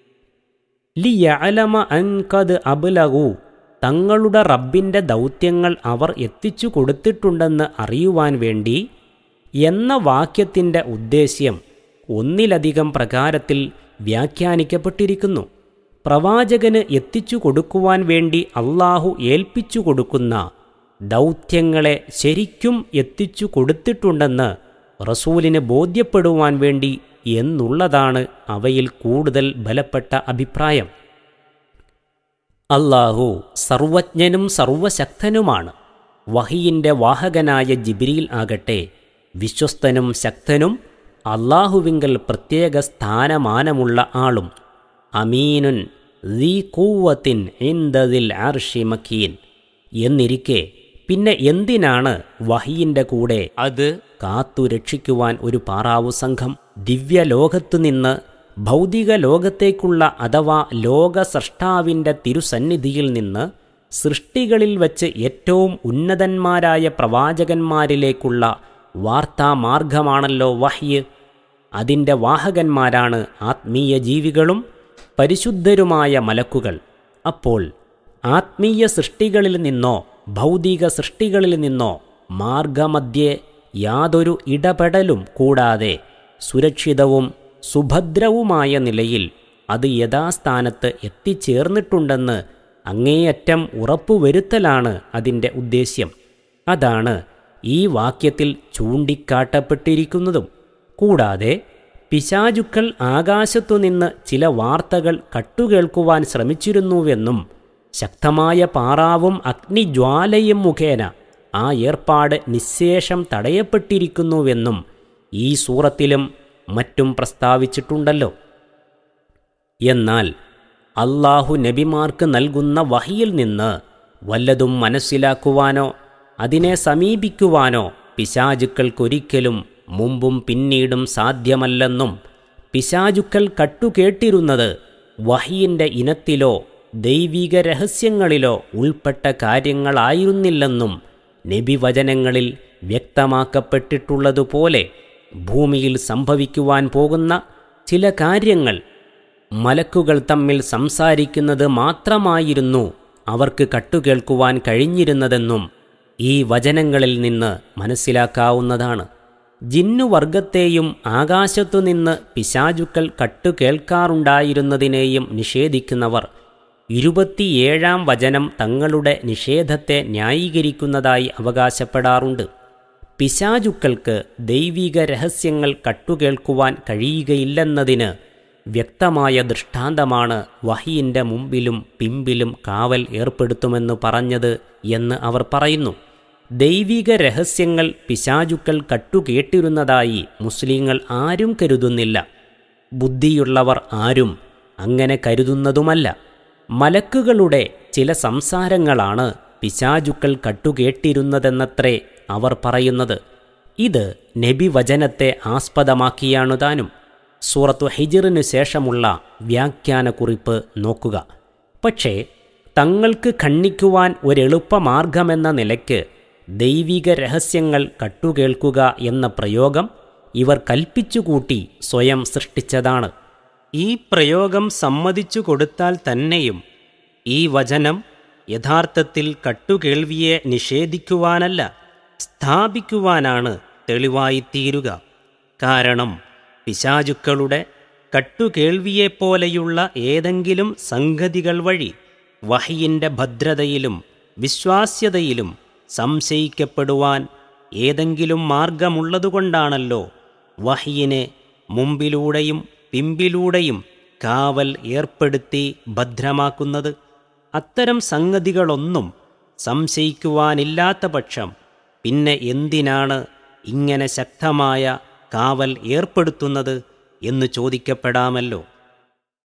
ലിയഅലമ അൻകദ് അബ്ലഗു തങ്ങളുടെ റബ്ബിൻ്റെ ദൗത്യങ്ങൾ അവർ എത്തിച്ചു കൊടുത്തിട്ടുണ്ടെന്ന് അറിയുവാൻ വേണ്ടി എന്ന വാക്യത്തിൻ്റെ ഉദ്ദേശ്യം ഒന്നിലധികം പ്രകാരത്തിൽ വ്യാഖ്യാനിക്കപ്പെട്ടിരിക്കുന്നു പ്രവാചകന് എത്തിച്ചു കൊടുക്കുവാൻ വേണ്ടി അള്ളാഹു ഏൽപ്പിച്ചു കൊടുക്കുന്ന ദൗത്യങ്ങളെ ശരിക്കും എത്തിച്ചു കൊടുത്തിട്ടുണ്ടെന്ന് റസൂലിന് ബോധ്യപ്പെടുവാൻ വേണ്ടി എന്നുള്ളതാണ് അവയിൽ കൂടുതൽ ബലപ്പെട്ട അഭിപ്രായം അള്ളാഹു സർവജ്ഞനും സർവശക്തനുമാണ് വഹിയിൻ്റെ വാഹകനായ ജിബ്രീൽ ആകട്ടെ വിശ്വസ്തനും ശക്തനും അള്ളാഹുവിങ്കൽ പ്രത്യേക സ്ഥാനമാനമുള്ള ആളും അമീനുൻ ദീ കൂവത്തിൻ ഇന്ദതിൽ ആർഷി മക്കീൻ എന്നിരിക്കെ പിന്നെ എന്തിനാണ് വഹിയിൻ്റെ കൂടെ അത് കാത്തു രക്ഷിക്കുവാൻ ഒരു പാറാവു സംഘം ദിവ്യലോകത്തു നിന്ന് ഭൗതിക ലോകത്തേക്കുള്ള അഥവാ ലോക സൃഷ്ടാവിൻ്റെ തിരുസന്നിധിയിൽ നിന്ന് സൃഷ്ടികളിൽ വച്ച് ഏറ്റവും ഉന്നതന്മാരായ പ്രവാചകന്മാരിലേക്കുള്ള വാർത്താമാർഗമാണല്ലോ വഹ്യ് അതിൻ്റെ വാഹകന്മാരാണ് ആത്മീയ ജീവികളും പരിശുദ്ധരുമായ മലക്കുകൾ അപ്പോൾ ആത്മീയ സൃഷ്ടികളിൽ നിന്നോ ഭൗതിക സൃഷ്ടികളിൽ നിന്നോ മാർഗമധ്യേ യാതൊരു ഇടപെടലും കൂടാതെ സുരക്ഷിതവും സുഭദ്രവുമായ നിലയിൽ അത് യഥാസ്ഥാനത്ത് എത്തിച്ചേർന്നിട്ടുണ്ടെന്ന് അങ്ങേയറ്റം ഉറപ്പുവരുത്തലാണ് അതിൻ്റെ ഉദ്ദേശ്യം അതാണ് ഈ വാക്യത്തിൽ ചൂണ്ടിക്കാട്ടപ്പെട്ടിരിക്കുന്നതും കൂടാതെ പിശാചുക്കൾ ആകാശത്തുനിന്ന് ചില വാർത്തകൾ കട്ടുകേൾക്കുവാൻ ശ്രമിച്ചിരുന്നുവെന്നും ശക്തമായ പാറാവും അഗ്നിജ്വാലയും മുഖേന ആ ഏർപ്പാട് നിശേഷം തടയപ്പെട്ടിരിക്കുന്നുവെന്നും ഈ സൂറത്തിലും മറ്റും പ്രസ്താവിച്ചിട്ടുണ്ടല്ലോ എന്നാൽ അള്ളാഹു നബിമാർക്ക് നൽകുന്ന വഹിയിൽ നിന്ന് വല്ലതും മനസ്സിലാക്കുവാനോ അതിനെ സമീപിക്കുവാനോ പിശാചുക്കൾക്കൊരിക്കലും മുമ്പും പിന്നീടും സാധ്യമല്ലെന്നും പിശാചുക്കൾ കട്ടുകേട്ടിരുന്നത് വഹിയിൻ്റെ ഇനത്തിലോ ദൈവിക രഹസ്യങ്ങളിലോ ഉൾപ്പെട്ട കാര്യങ്ങളായിരുന്നില്ലെന്നും നബിവചനങ്ങളിൽ വ്യക്തമാക്കപ്പെട്ടിട്ടുള്ളതുപോലെ ഭൂമിയിൽ സംഭവിക്കുവാൻ പോകുന്ന ചില കാര്യങ്ങൾ മലക്കുകൾ തമ്മിൽ സംസാരിക്കുന്നത് മാത്രമായിരുന്നു അവർക്ക് കട്ടുകേൾക്കുവാൻ കഴിഞ്ഞിരുന്നതെന്നും ഈ വചനങ്ങളിൽ നിന്ന് മനസ്സിലാക്കാവുന്നതാണ് ജിന്നുവർഗത്തെയും ആകാശത്തുനിന്ന് പിശാചുക്കൾ കട്ടുകേൾക്കാറുണ്ടായിരുന്നതിനെയും നിഷേധിക്കുന്നവർ ഇരുപത്തിയേഴാം വചനം തങ്ങളുടെ നിഷേധത്തെ ന്യായീകരിക്കുന്നതായി അവകാശപ്പെടാറുണ്ട് പിശാചുക്കൾക്ക് ദൈവിക രഹസ്യങ്ങൾ കട്ടുകേൾക്കുവാൻ കഴിയുകയില്ലെന്നതിന് വ്യക്തമായ ദൃഷ്ടാന്തമാണ് വഹിയിൻ്റെ മുമ്പിലും പിമ്പിലും കാവൽ ഏർപ്പെടുത്തുമെന്ന് പറഞ്ഞത് എന്ന് അവർ പറയുന്നു ദൈവിക രഹസ്യങ്ങൾ പിശാചുക്കൾ കട്ടുകേട്ടിരുന്നതായി മുസ്ലിങ്ങൾ ആരും കരുതുന്നില്ല ബുദ്ധിയുള്ളവർ ആരും അങ്ങനെ കരുതുന്നതുമല്ല മലക്കുകളുടെ ചില സംസാരങ്ങളാണ് പിശാചുക്കൾ കട്ടുകേട്ടിരുന്നതെന്നത്രേ അവർ പറയുന്നത് ഇത് നബിവചനത്തെ ആസ്പദമാക്കിയാണു താനും സൂറത്തു ഹിജിറിനു ശേഷമുള്ള വ്യാഖ്യാനക്കുറിപ്പ് നോക്കുക പക്ഷേ തങ്ങൾക്ക് ഖണ്ഡിക്കുവാൻ ഒരെളുപ്പമാർഗമെന്ന നിലയ്ക്ക് ദൈവിക രഹസ്യങ്ങൾ കട്ടുകേൾക്കുക എന്ന പ്രയോഗം ഇവർ കൽപ്പിച്ചുകൂട്ടി സ്വയം സൃഷ്ടിച്ചതാണ് ഈ പ്രയോഗം സമ്മതിച്ചു കൊടുത്താൽ തന്നെയും ഈ വചനം യഥാർത്ഥത്തിൽ കട്ടുകേൾവിയെ നിഷേധിക്കുവാനല്ല സ്ഥാപിക്കുവാനാണ് തെളിവായിത്തീരുക കാരണം പിശാചുക്കളുടെ കട്ടുകേൾവിയെപ്പോലെയുള്ള ഏതെങ്കിലും സംഗതികൾ വഴി വഹിയിൻ്റെ ഭദ്രതയിലും വിശ്വാസ്യതയിലും സംശയിക്കപ്പെടുവാൻ ഏതെങ്കിലും മാർഗമുള്ളതുകൊണ്ടാണല്ലോ വഹിയിനെ മുമ്പിലൂടെയും പിമ്പിലൂടെയും കാവൽ ഏർപ്പെടുത്തി ഭദ്രമാക്കുന്നത് അത്തരം സംഗതികളൊന്നും സംശയിക്കുവാനില്ലാത്ത പക്ഷം പിന്നെ എന്തിനാണ് ഇങ്ങനെ ശക്തമായ കാവൽ ഏർപ്പെടുത്തുന്നത് എന്ന് ചോദിക്കപ്പെടാമല്ലോ